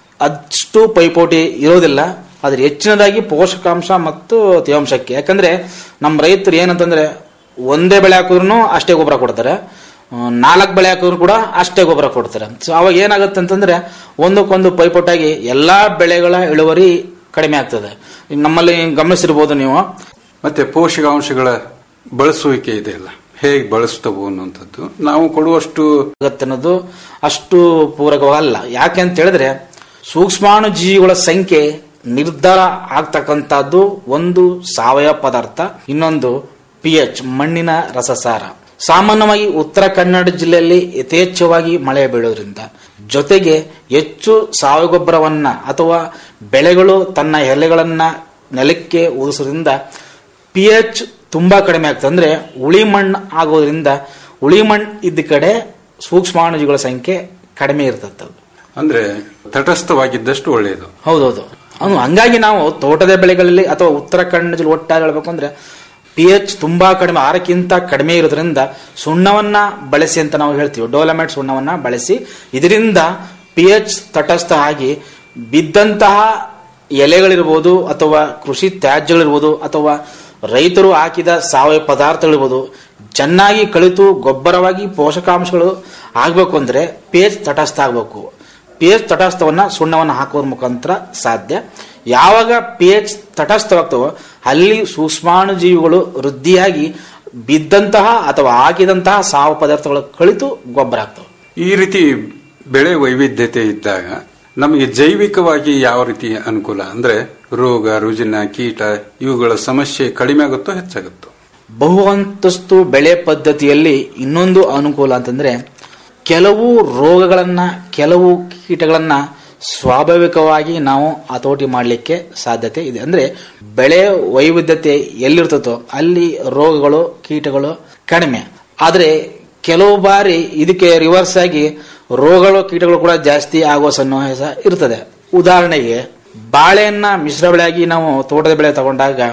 ಅಷ್ಟು ಪೈಪೋಟಿ ಇರೋದಿಲ್ಲ ಆದ್ರೆ ಹೆಚ್ಚಿನದಾಗಿ ಪೋಷಕಾಂಶ ಮತ್ತು ತೇವಾಂಶಕ್ಕೆ ಯಾಕಂದ್ರೆ ನಮ್ಮ ರೈತರು ಏನಂತಂದ್ರೆ ಒಂದೇ ಬೆಳೆ ಹಾಕಿದ್ರು ಅಷ್ಟೇ ಗೊಬ್ಬರ ಕೊಡ್ತಾರೆ ನಾಲ್ಕು ಬೆಳೆ ಹಾಕಿದ್ರು ಕೂಡ ಅಷ್ಟೇ ಗೊಬ್ಬರ ಕೊಡ್ತಾರೆ ಸೊ ಅವಾಗ ಏನಾಗುತ್ತೆ ಅಂತಂದ್ರೆ ಒಂದಕ್ಕೊಂದು ಪೈಪೋಟಾಗಿ ಎಲ್ಲಾ ಬೆಳೆಗಳ ಇಳುವರಿ ಕಡಿಮೆ ಆಗ್ತದೆ ಈಗ ನಮ್ಮಲ್ಲಿ ಗಮನಿಸಿರ್ಬೋದು ನೀವು ಮತ್ತೆ ಪೋಷಕಾಂಶಗಳ ಬಳಸುವಿಕೆ ಇದೆಯಲ್ಲ ಹೇಗೆ ಬಳಸ್ತವು ಅನ್ನುವಂಥದ್ದು ನಾವು ಕೊಡುವಷ್ಟು ಆಗತ್ತೆ ಅನ್ನೋದು ಅಷ್ಟು ಪೂರಕವಲ್ಲ ಯಾಕೆ ಅಂತ ಹೇಳಿದ್ರೆ ಸೂಕ್ಷ್ಮಾಣು ಜೀವಿಗಳ ಸಂಖ್ಯೆ ನಿರ್ಧಾರ ಆಗ್ತಕ್ಕಂಥದ್ದು ಒಂದು ಸಾವಯವ ಪದಾರ್ಥ ಇನ್ನೊಂದು ಪಿ ಎಚ್ ಮಣ್ಣಿನ ರಸಸಾರ ಸಾಮಾನ್ಯವಾಗಿ ಉತ್ತರ ಕನ್ನಡ ಜಿಲ್ಲೆಯಲ್ಲಿ ಯಥೇಚ್ಛವಾಗಿ ಮಳೆ ಬೀಳೋದ್ರಿಂದ ಜೊತೆಗೆ ಹೆಚ್ಚು ಸಾವಯವ ಗೊಬ್ಬರವನ್ನ ಅಥವಾ ಬೆಳೆಗಳು ತನ್ನ ಎಲೆಗಳನ್ನ ನೆಲಕ್ಕೆ ಊದಿಸೋದ್ರಿಂದ ಪಿ ಎಚ್ ತುಂಬಾ ಕಡಿಮೆ ಆಗ್ತದೆ ಅಂದ್ರೆ ಉಳಿ ಮಣ್ಣು ಆಗೋದ್ರಿಂದ ಉಳಿ ಮಣ್ಣು ಇದ್ದ ಕಡೆ ಸೂಕ್ಷ್ಮಾಣುಜೀವಿಗಳ ಸಂಖ್ಯೆ ಕಡಿಮೆ ಇರ್ತದೆ ಅಂದ್ರೆ ತಟಸ್ಥವಾಗಿದ್ದಷ್ಟು ಒಳ್ಳೆಯದು ಹೌದೌದು ಅವನು ಹಂಗಾಗಿ ನಾವು ತೋಟದ ಬೆಳೆಗಳಲ್ಲಿ ಅಥವಾ ಉತ್ತರ ಕನ್ನಡ ಜಿಲ್ಲೆ ಒಟ್ಟಾಗಿ ಹೇಳ್ಬೇಕು ಅಂದ್ರೆ ಪಿ ಎಚ್ ತುಂಬಾ ಕಡಿಮೆ ಆರಕ್ಕಿಂತ ಕಡಿಮೆ ಇರೋದ್ರಿಂದ ಸುಣ್ಣವನ್ನ ಬಳಸಿ ಅಂತ ನಾವು ಹೇಳ್ತೀವಿ ಡೋಲಮೈಟ್ ಸುಣ್ಣವನ್ನ ಬಳಸಿ ಇದರಿಂದ ಪಿ ಎಚ್ ತಟಸ್ಥ ಆಗಿ ಬಿದ್ದಂತಹ ಎಲೆಗಳಿರ್ಬೋದು ಅಥವಾ ಕೃಷಿ ತ್ಯಾಜ್ಯಗಳಿರ್ಬೋದು ಅಥವಾ ರೈತರು ಹಾಕಿದ ಸಾವಯವ ಪದಾರ್ಥಗಳಿರ್ಬೋದು ಚೆನ್ನಾಗಿ ಕಳಿತು ಗೊಬ್ಬರವಾಗಿ ಪೋಷಕಾಂಶಗಳು ಆಗಬೇಕು ಅಂದ್ರೆ ಪಿ ಎಚ್ ತಟಸ್ಥ ಆಗಬೇಕು ಪಿ ಎಚ್ ತಟಸ್ಥವನ್ನ ಸುಣ್ಣವನ್ನು ಹಾಕೋದ್ರ ಮುಖಾಂತರ ಸಾಧ್ಯ ಯಾವಾಗ ಪಿ ಎಚ್ ತಟಸ್ಥವಾಗ್ತವೋ ಅಲ್ಲಿ ಸೂಕ್ಷ್ಮಾಣು ಜೀವಿಗಳು ವೃದ್ಧಿಯಾಗಿ ಬಿದ್ದಂತಹ ಅಥವಾ ಹಾಕಿದಂತಹ ಸಾವ ಪದಾರ್ಥಗಳು ಕಳಿತು ಗೊಬ್ಬರ ಆಗ್ತವೆ ಈ ರೀತಿ ಬೆಳೆ ವೈವಿಧ್ಯತೆ ಇದ್ದಾಗ ನಮಗೆ ಜೈವಿಕವಾಗಿ ಯಾವ ರೀತಿ ಅನುಕೂಲ ಅಂದ್ರೆ ರೋಗ ರುಜಿನ ಕೀಟ ಇವುಗಳ ಸಮಸ್ಯೆ ಕಡಿಮೆ ಆಗುತ್ತೋ ಹೆಚ್ಚಾಗುತ್ತೋ ಬಹು ಅಂತಸ್ತು ಬೆಳೆ ಪದ್ಧತಿಯಲ್ಲಿ ಇನ್ನೊಂದು ಅನುಕೂಲ ಅಂತಂದ್ರೆ ಕೆಲವು ರೋಗಗಳನ್ನ ಕೆಲವು ಕೀಟಗಳನ್ನ ಸ್ವಾಭಾವಿಕವಾಗಿ ನಾವು ಹತೋಟಿ ಮಾಡಲಿಕ್ಕೆ ಸಾಧ್ಯತೆ ಇದೆ ಅಂದ್ರೆ ಬೆಳೆ ವೈವಿಧ್ಯತೆ ಎಲ್ಲಿರ್ತದೋ ಅಲ್ಲಿ ರೋಗಗಳು ಕೀಟಗಳು ಕಡಿಮೆ ಆದ್ರೆ ಕೆಲವು ಬಾರಿ ಇದಕ್ಕೆ ರಿವರ್ಸ್ ಆಗಿ ರೋಗಗಳು ಕೀಟಗಳು ಕೂಡ ಜಾಸ್ತಿ ಆಗೋ ಸನ್ನಿವೇಶ ಇರ್ತದೆ ಉದಾಹರಣೆಗೆ ಬಾಳೆಯನ್ನ ಮಿಶ್ರ ಬೆಳೆಯಾಗಿ ನಾವು ತೋಟದ ಬೆಳೆ ತಗೊಂಡಾಗ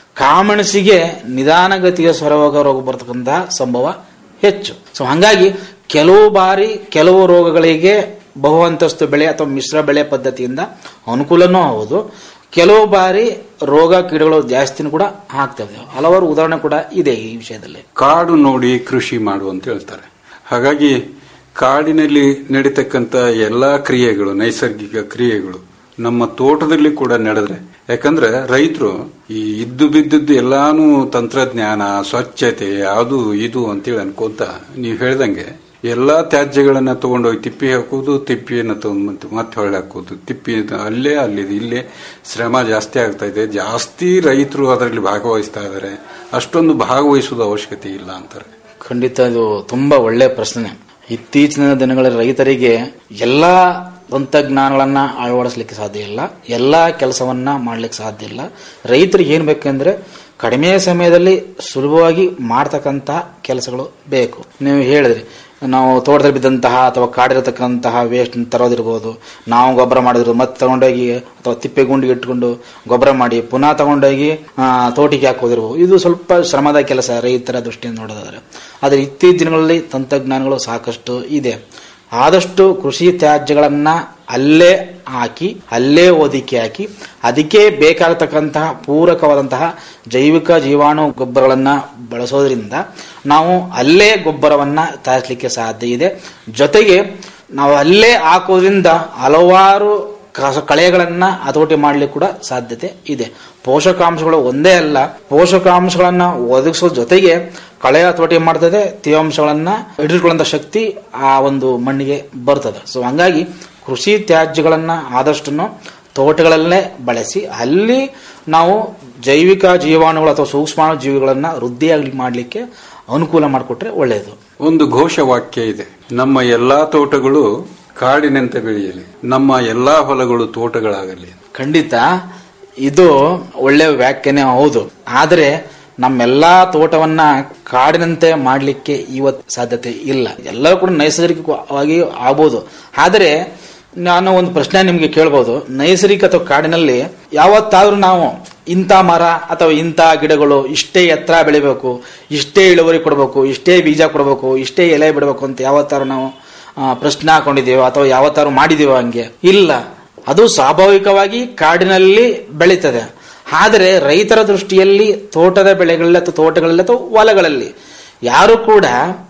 ಕಾಮಣಸಿಗೆ ನಿಧಾನಗತಿಯ ಸ್ವರವಾಗ ರೋಗ ಬರ್ತಕ್ಕಂತಹ ಸಂಭವ ಹೆಚ್ಚು ಸೊ ಹಂಗಾಗಿ ಕೆಲವು ಬಾರಿ ಕೆಲವು ರೋಗಗಳಿಗೆ ಬಹು ಅಂತಸ್ತು ಬೆಳೆ ಅಥವಾ ಮಿಶ್ರ ಬೆಳೆ ಪದ್ಧತಿಯಿಂದ ಅನುಕೂಲನೂ ಹೌದು ಕೆಲವು ಬಾರಿ ರೋಗ ಕೀಟಗಳು ಜಾಸ್ತಿನೂ ಕೂಡ ಆಗ್ತವೆ ಹಲವಾರು ಉದಾಹರಣೆ ಕೂಡ ಇದೆ ಈ ವಿಷಯದಲ್ಲಿ ಕಾಡು ನೋಡಿ ಕೃಷಿ ಮಾಡು ಅಂತ ಹೇಳ್ತಾರೆ ಹಾಗಾಗಿ ಕಾಡಿನಲ್ಲಿ ನಡೀತಕ್ಕಂತ ಎಲ್ಲಾ ಕ್ರಿಯೆಗಳು ನೈಸರ್ಗಿಕ ಕ್ರಿಯೆಗಳು ನಮ್ಮ ತೋಟದಲ್ಲಿ ಕೂಡ ನಡೆದ್ರೆ ಯಾಕಂದ್ರೆ ರೈತರು ಈ ಇದ್ದು ಬಿದ್ದದ್ದು ಎಲ್ಲಾನು ತಂತ್ರಜ್ಞಾನ ಸ್ವಚ್ಛತೆ ಅದು ಇದು ಅಂತೇಳಿ ಅನ್ಕೊಂತ ನೀವು ಹೇಳ್ದಂಗೆ ಎಲ್ಲಾ ತ್ಯಾಜ್ಯಗಳನ್ನ ತಗೊಂಡೋಗಿ ತಿಪ್ಪಿ ಹಾಕೋದು ತಿಪ್ಪಿಯನ್ನು ತಗೊಂಡ್ ಮತ್ತೆ ಮತ್ತೆ ಹೊಳ್ಳಿ ಹಾಕೋದು ತಿಪ್ಪಿ ಅಲ್ಲೇ ಅಲ್ಲಿ ಇಲ್ಲೇ ಶ್ರಮ ಜಾಸ್ತಿ ಆಗ್ತಾ ಇದೆ ಜಾಸ್ತಿ ರೈತರು ಅದರಲ್ಲಿ ಭಾಗವಹಿಸ್ತಾ ಇದ್ದಾರೆ ಅಷ್ಟೊಂದು ಭಾಗವಹಿಸೋದು ಅವಶ್ಯಕತೆ ಇಲ್ಲ ಅಂತಾರೆ ಖಂಡಿತ ಇದು ತುಂಬಾ ಒಳ್ಳೆ ಪ್ರಶ್ನೆ ಇತ್ತೀಚಿನ ದಿನಗಳ ರೈತರಿಗೆ ಎಲ್ಲಾ ತಂತ್ರಜ್ಞಾನಗಳನ್ನ ಅಳವಡಿಸಲಿಕ್ಕೆ ಸಾಧ್ಯ ಇಲ್ಲ ಎಲ್ಲಾ ಕೆಲಸವನ್ನ ಮಾಡ್ಲಿಕ್ಕೆ ಸಾಧ್ಯ ಇಲ್ಲ ರೈತರಿಗೆ ಏನ್ ಬೇಕಂದ್ರೆ ಕಡಿಮೆ ಸಮಯದಲ್ಲಿ ಸುಲಭವಾಗಿ ಮಾಡ್ತಕ್ಕಂತ ಕೆಲಸಗಳು ಬೇಕು ನೀವು ಹೇಳಿದ್ರಿ ನಾವು ತೋಟದಲ್ಲಿ ಬಿದ್ದಂತಹ ಅಥವಾ ಕಾಡಿರತಕ್ಕಂತಹ ವೇಸ್ಟ್ ತರೋದಿರ್ಬೋದು ನಾವು ಗೊಬ್ಬರ ಮಾಡಿದ್ರು ಮತ್ತೆ ತಗೊಂಡೋಗಿ ಅಥವಾ ತಿಪ್ಪೆ ಗುಂಡಿಗೆ ಇಟ್ಕೊಂಡು ಗೊಬ್ಬರ ಮಾಡಿ ಪುನಃ ತಗೊಂಡೋಗಿ ಆ, ತೋಟಿಗೆ ಹಾಕೋದಿರ್ಬೋದು ಇದು ಸ್ವಲ್ಪ ಶ್ರಮದ ಕೆಲಸ ರೈತರ ದೃಷ್ಟಿಯಿಂದ ನೋಡೋದಾದ್ರೆ ಆದರೆ ಇತ್ತೀಚಿನ ದಿನಗಳಲ್ಲಿ ತಂತ್ರಜ್ಞಾನಗಳು ಸಾಕಷ್ಟು ಇದೆ ಆದಷ್ಟು ಕೃಷಿ ತ್ಯಾಜ್ಯಗಳನ್ನ ಅಲ್ಲೇ ಹಾಕಿ ಅಲ್ಲೇ ಒದಿಕೆ ಹಾಕಿ ಅದಕ್ಕೆ ಬೇಕಾಗತಕ್ಕಂತಹ ಪೂರಕವಾದಂತಹ ಜೈವಿಕ ಜೀವಾಣು ಗೊಬ್ಬರಗಳನ್ನ ಬಳಸೋದ್ರಿಂದ ನಾವು ಅಲ್ಲೇ ಗೊಬ್ಬರವನ್ನ ತಯಾರಿಸಲಿಕ್ಕೆ ಸಾಧ್ಯ ಇದೆ ಜೊತೆಗೆ ನಾವು ಅಲ್ಲೇ ಹಾಕೋದ್ರಿಂದ ಹಲವಾರು ಕಸ- ಕಳೆಗಳನ್ನ ಹತೋಟಿ ಮಾಡ್ಲಿಕ್ಕೆ ಕೂಡ ಸಾಧ್ಯತೆ ಇದೆ ಪೋಷಕಾಂಶಗಳು ಒಂದೇ ಅಲ್ಲ ಪೋಷಕಾಂಶಗಳನ್ನ ಒದಗಿಸೋ ಜೊತೆಗೆ ಕಳೆ ಹತೋಟಿ ಮಾಡ್ತದೆ ತೇವಾಂಶಗಳನ್ನ ಹಿಡಿದುಕೊಳ್ಳುವಂತ ಶಕ್ತಿ ಆ ಒಂದು ಮಣ್ಣಿಗೆ ಬರ್ತದೆ ಸೊ ಹಂಗಾಗಿ ಕೃಷಿ ತ್ಯಾಜ್ಯಗಳನ್ನ ಆದಷ್ಟು ತೋಟಗಳಲ್ಲೇ ಬಳಸಿ ಅಲ್ಲಿ ನಾವು ಜೈವಿಕ ಜೀವಾಣುಗಳು ಅಥವಾ ಸೂಕ್ಷ್ಮಾಣು ಜೀವಿಗಳನ್ನ ವೃದ್ಧಿಯಾಗಿ ಮಾಡಲಿಕ್ಕೆ ಅನುಕೂಲ ಮಾಡಿಕೊಟ್ರೆ ಒಳ್ಳೆಯದು ಒಂದು ಘೋಷವಾಕ್ಯ ಇದೆ ನಮ್ಮ ಎಲ್ಲಾ ತೋಟಗಳು ಕಾಡಿನಂತೆ ಬೆಳೆಯಲಿ ನಮ್ಮ ಎಲ್ಲಾ ಹೊಲಗಳು ತೋಟಗಳಾಗಲಿ ಖಂಡಿತ ಇದು ಒಳ್ಳೆ ವ್ಯಾಖ್ಯಾನೆ ಹೌದು ಆದ್ರೆ ನಮ್ಮೆಲ್ಲಾ ತೋಟವನ್ನ ಕಾಡಿನಂತೆ ಮಾಡ್ಲಿಕ್ಕೆ ಇವತ್ತು ಸಾಧ್ಯತೆ ಇಲ್ಲ ಎಲ್ಲರೂ ಕೂಡ ನೈಸರ್ಗಿಕವಾಗಿ ಆಗ್ಬೋದು ಆದರೆ ನಾನು ಒಂದು ಪ್ರಶ್ನೆ ನಿಮ್ಗೆ ಕೇಳ್ಬೋದು ನೈಸರ್ಗಿಕ ಅಥವಾ ಕಾಡಿನಲ್ಲಿ ಯಾವತ್ತಾದ್ರೂ ನಾವು ಇಂಥ ಮರ ಅಥವಾ ಇಂಥ ಗಿಡಗಳು ಇಷ್ಟೇ ಎತ್ತರ ಬೆಳಿಬೇಕು ಇಷ್ಟೇ ಇಳುವರಿ ಕೊಡಬೇಕು ಇಷ್ಟೇ ಬೀಜ ಕೊಡಬೇಕು ಇಷ್ಟೇ ಎಲೆ ಬಿಡಬೇಕು ಅಂತ ಯಾವತ್ತಾರು ನಾವು ಆ, ಪ್ರಶ್ನೆ ಹಾಕೊಂಡಿದ್ದೀವೋ ಅಥವಾ ಯಾವತ್ತಾರು ಮಾಡಿದೀವೋ ಹಂಗೆ ಇಲ್ಲ ಅದು ಸ್ವಾಭಾವಿಕವಾಗಿ ಕಾಡಿನಲ್ಲಿ ಬೆಳೀತದೆ ಆದರೆ ರೈತರ ದೃಷ್ಟಿಯಲ್ಲಿ ತೋಟದ ಬೆಳೆಗಳಲ್ಲಿ ಅಥವಾ ತೋಟಗಳಲ್ಲಿ ಅಥವಾ ಹೊಲಗಳಲ್ಲಿ ಯಾರು ಕೂಡ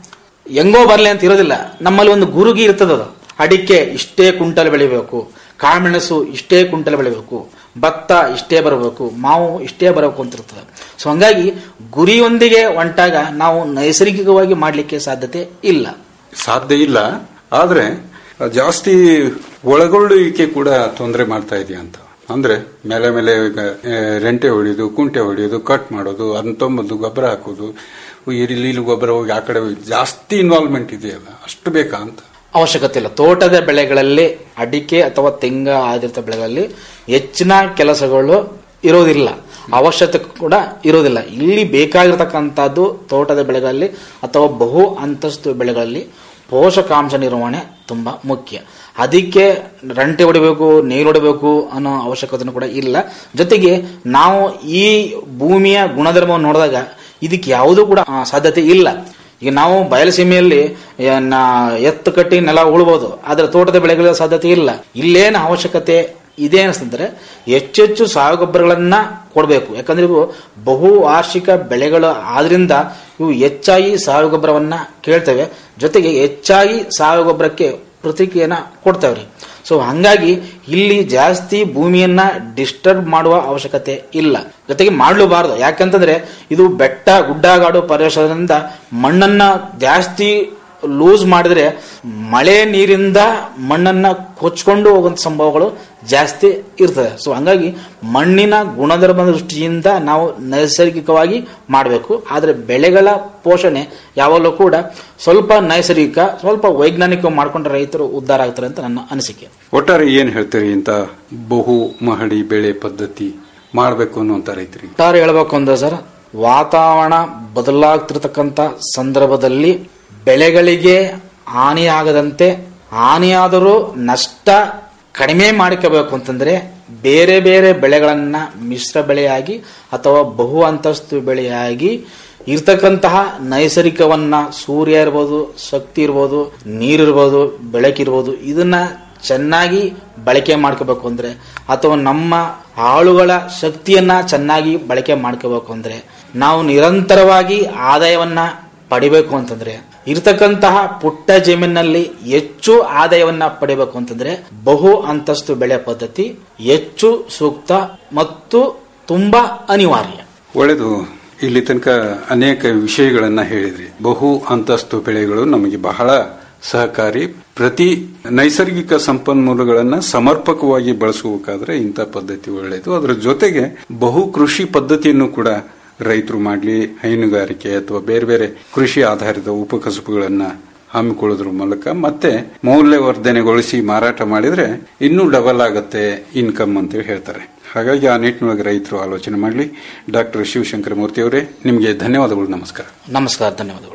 ಹೆಂಗೋ ಬರಲಿ ಅಂತ ಇರೋದಿಲ್ಲ ನಮ್ಮಲ್ಲಿ ಒಂದು ಗುರುಗಿ ಇರ್ತದೆ ಅದು ಅಡಿಕೆ ಇಷ್ಟೇ ಕುಂಟಲ್ ಬೆಳಿಬೇಕು ಕಾಳುಮೆಣಸು ಇಷ್ಟೇ ಕುಂಟಲ್ ಬೆಳಿಬೇಕು ಭತ್ತ ಇಷ್ಟೇ ಬರಬೇಕು ಮಾವು ಇಷ್ಟೇ ಬರಬೇಕು ಅಂತ ಇರ್ತದೆ ಸೊ ಹಂಗಾಗಿ ಗುರಿಯೊಂದಿಗೆ ಹೊಂಟಾಗ ನಾವು ನೈಸರ್ಗಿಕವಾಗಿ ಮಾಡಲಿಕ್ಕೆ ಸಾಧ್ಯತೆ ಇಲ್ಲ ಸಾಧ್ಯ ಇಲ್ಲ ಆದ್ರೆ ಜಾಸ್ತಿ ಒಳಗೊಳ್ಳುವಿಕೆ ಕೂಡ ತೊಂದರೆ ಮಾಡ್ತಾ ಇದೆಯಾ ಅಂತ ಅಂದ್ರೆ ಮೇಲೆ ಮೇಲೆ ಈಗ ಆ, ರೆಂಟೆ ಹೊಡೆಯೋದು ಕುಂಟೆ ಹೊಡೆಯೋದು ಕಟ್ ಮಾಡೋದು ಅದನ್ನ ತೊಂಬದು ಗೊಬ್ಬರ ಹಾಕೋದು ಇಲ್ಲಿ ಇಲ್ಲಿ ಗೊಬ್ಬರ ಹೋಗಿ ಆ ಕಡೆ ಹೋಗಿ ಜಾಸ್ತಿ ಇನ್ವಾಲ್ವ್ಮೆಂಟ್ ಇದೆಯಲ್ಲ ಅಷ್ಟು ಬೇಕಾ ಅಂತ ಅವಶ್ಯಕತೆ ಇಲ್ಲ ತೋಟದ ಬೆಳೆಗಳಲ್ಲಿ ಅಡಿಕೆ ಅಥವಾ ತೆಂಗ ಆಧಾರಿತ ಬೆಳೆಗಳಲ್ಲಿ ಹೆಚ್ಚಿನ ಕೆಲಸಗಳು ಇರೋದಿಲ್ಲ ಅವಶ್ಯಕತೆ ಕೂಡ ಇರೋದಿಲ್ಲ ಇಲ್ಲಿ ಬೇಕಾಗಿರ್ತಕ್ಕಂಥದ್ದು ತೋಟದ ಬೆಳೆಗಳಲ್ಲಿ ಅಥವಾ ಬಹು ಅಂತಸ್ತು ಬೆಳೆಗಳಲ್ಲಿ ಪೋಷಕಾಂಶ ನಿರ್ವಹಣೆ ತುಂಬಾ ಮುಖ್ಯ ಅದಕ್ಕೆ ರಂಟೆ ಹೊಡಿಬೇಕು ನೀರು ಹೊಡಿಬೇಕು ಅನ್ನೋ ಅವಶ್ಯಕತೆ ಕೂಡ ಇಲ್ಲ ಜೊತೆಗೆ ನಾವು ಈ ಭೂಮಿಯ ಗುಣಧರ್ಮವನ್ನು ನೋಡಿದಾಗ ಇದಕ್ಕೆ ಯಾವುದೂ ಕೂಡ ಆ, ಸಾಧ್ಯತೆ ಇಲ್ಲ ಈಗ ನಾವು ಬಯಲಸೀಮೆಯಲ್ಲಿ ಏ, ನಾ- ಎತ್ತು ಕಟ್ಟಿ ನೆಲ ಉಳ್ಬೋದು ಆದ್ರೆ ತೋಟದ ಬೆಳೆಗಳ ಸಾಧ್ಯತೆ ಇಲ್ಲ ಇಲ್ಲೇನು ಅವಶ್ಯಕತೆ ಇದೆ ಅನಿಸ್ತಂದ್ರೆ ಹೆಚ್ಚೆಚ್ಚು ಸಾವಯವ ಗೊಬ್ಬರಗಳನ್ನ ಕೊಡಬೇಕು ಯಾಕಂದ್ರೆ ಇವು ಬಹು ವಾರ್ಷಿಕ ಬೆಳೆಗಳು ಆದ್ರಿಂದ ಇವು ಹೆಚ್ಚಾಗಿ ಸಾವಯವ ಗೊಬ್ಬರವನ್ನ ಕೇಳ್ತವೆ ಜೊತೆಗೆ ಹೆಚ್ಚಾಗಿ ಸಾವಯವ ಗೊಬ್ಬರಕ್ಕೆ ಪ್ರತಿಕ್ರಿಯೆನ ಕೊಡ್ತೇವ್ರಿ ಸೊ ಹಂಗಾಗಿ ಇಲ್ಲಿ ಜಾಸ್ತಿ ಭೂಮಿಯನ್ನ ಡಿಸ್ಟರ್ಬ್ ಮಾಡುವ ಅವಶ್ಯಕತೆ ಇಲ್ಲ ಜೊತೆಗೆ ಮಾಡಲೂಬಾರದು ಯಾಕಂತಂದ್ರೆ ಇದು ಬೆಟ್ಟ ಗುಡ್ಡಗಾಡು ಪ್ರದೇಶದಿಂದ ಮಣ್ಣನ್ನ ಜಾಸ್ತಿ ಲೂಸ್ ಮಾಡಿದ್ರೆ ಮಳೆ ನೀರಿಂದ ಮಣ್ಣನ್ನ ಕೊಚ್ಕೊಂಡು ಹೋಗುವಂತ ಸಂಭವಗಳು ಜಾಸ್ತಿ ಇರ್ತದೆ ಸೊ ಹಂಗಾಗಿ ಮಣ್ಣಿನ ಗುಣಧರ್ಮದ ದೃಷ್ಟಿಯಿಂದ ನಾವು ನೈಸರ್ಗಿಕವಾಗಿ ಮಾಡಬೇಕು ಆದರೆ ಬೆಳೆಗಳ ಪೋಷಣೆ ಯಾವಾಗಲೂ ಕೂಡ ಸ್ವಲ್ಪ ನೈಸರ್ಗಿಕ ಸ್ವಲ್ಪ ವೈಜ್ಞಾನಿಕ ಮಾಡ್ಕೊಂಡ್ರೆ ರೈತರು ಉದ್ಧಾರ ಆಗ್ತಾರೆ ಅಂತ ನನ್ನ ಅನಿಸಿಕೆ ಒಟ್ಟಾರೆ ಏನ್ ಹೇಳ್ತೀರಿ ಇಂತ ಬಹು ಮಹಡಿ ಬೆಳೆ ಪದ್ಧತಿ ಮಾಡಬೇಕು ಅನ್ನುವಂತ ರೈತರಿಗೆ ಒಟ್ಟಾರೆ ಹೇಳ್ಬೇಕು ಅಂದ್ರೆ ಸರ್ ವಾತಾವರಣ ಬದಲಾಗ್ತಿರ್ತಕ್ಕಂಥ ಸಂದರ್ಭದಲ್ಲಿ ಬೆಳೆಗಳಿಗೆ ಹಾನಿಯಾಗದಂತೆ ಹಾನಿಯಾದರೂ ನಷ್ಟ ಕಡಿಮೆ ಮಾಡ್ಕೋಬೇಕು ಅಂತಂದ್ರೆ ಬೇರೆ ಬೇರೆ ಬೆಳೆಗಳನ್ನ ಮಿಶ್ರ ಬೆಳೆಯಾಗಿ ಅಥವಾ ಬಹು ಅಂತಸ್ತು ಬೆಳೆಯಾಗಿ ಇರ್ತಕ್ಕಂತಹ ನೈಸರ್ಗಿಕವನ್ನ ಸೂರ್ಯ ಇರ್ಬೋದು ಶಕ್ತಿ ಇರ್ಬೋದು ನೀರಿರ್ಬೋದು ಬೆಳಕಿರ್ಬೋದು ಇದನ್ನ ಚೆನ್ನಾಗಿ ಬಳಕೆ ಮಾಡ್ಕೋಬೇಕು ಅಂದ್ರೆ ಅಥವಾ ನಮ್ಮ ಆಳುಗಳ ಶಕ್ತಿಯನ್ನ ಚೆನ್ನಾಗಿ ಬಳಕೆ ಮಾಡ್ಕೋಬೇಕು ಅಂದ್ರೆ ನಾವು ನಿರಂತರವಾಗಿ ಆದಾಯವನ್ನ ಪಡಿಬೇಕು ಅಂತಂದ್ರೆ ಇರ್ತಕ್ಕಂತಹ ಪುಟ್ಟ ಜಮೀನಿನಲ್ಲಿ ಹೆಚ್ಚು ಆದಾಯವನ್ನ ಪಡಿಬೇಕು ಅಂತಂದ್ರೆ ಬಹು ಅಂತಸ್ತು ಬೆಳೆ ಪದ್ಧತಿ ಹೆಚ್ಚು ಸೂಕ್ತ ಮತ್ತು ತುಂಬಾ ಅನಿವಾರ್ಯ ಒಳ್ಳೆಯದು ಇಲ್ಲಿ ತನಕ ಅನೇಕ ವಿಷಯಗಳನ್ನ ಹೇಳಿದ್ರಿ ಬಹು ಅಂತಸ್ತು ಬೆಳೆಗಳು ನಮಗೆ ಬಹಳ ಸಹಕಾರಿ ಪ್ರತಿ ನೈಸರ್ಗಿಕ ಸಂಪನ್ಮೂಲಗಳನ್ನ ಸಮರ್ಪಕವಾಗಿ ಬಳಸಬೇಕಾದ್ರೆ ಇಂಥ ಪದ್ಧತಿ ಒಳ್ಳೆಯದು ಅದರ ಜೊತೆಗೆ ಬಹು ಕೃಷಿ ಪದ್ಧತಿಯನ್ನು ಕೂಡ ರೈತರು ಮಾಡಲಿ ಹೈನುಗಾರಿಕೆ ಅಥವಾ ಬೇರೆ ಬೇರೆ ಕೃಷಿ ಆಧಾರಿತ ಉಪಕಸಬುಗಳನ್ನ ಹಮ್ಮಿಕೊಳ್ಳೋದ್ರ ಮೂಲಕ ಮತ್ತೆ ಮೌಲ್ಯವರ್ಧನೆಗೊಳಿಸಿ ಮಾರಾಟ ಮಾಡಿದ್ರೆ ಇನ್ನೂ ಡಬಲ್ ಆಗತ್ತೆ ಇನ್ಕಮ್ ಅಂತ ಹೇಳ್ತಾರೆ ಹಾಗಾಗಿ ಆ ನಿಟ್ಟಿನೊಳಗೆ ರೈತರು ಆಲೋಚನೆ ಮಾಡಲಿ ಡಾಕ್ಟರ್ ಶಿವಶಂಕರ ಮೂರ್ತಿ ಅವರೇ ನಿಮಗೆ ಧನ್ಯವಾದಗಳು ನಮಸ್ಕಾರ ನಮಸ್ಕಾರ ಧನ್ಯವಾದಗಳು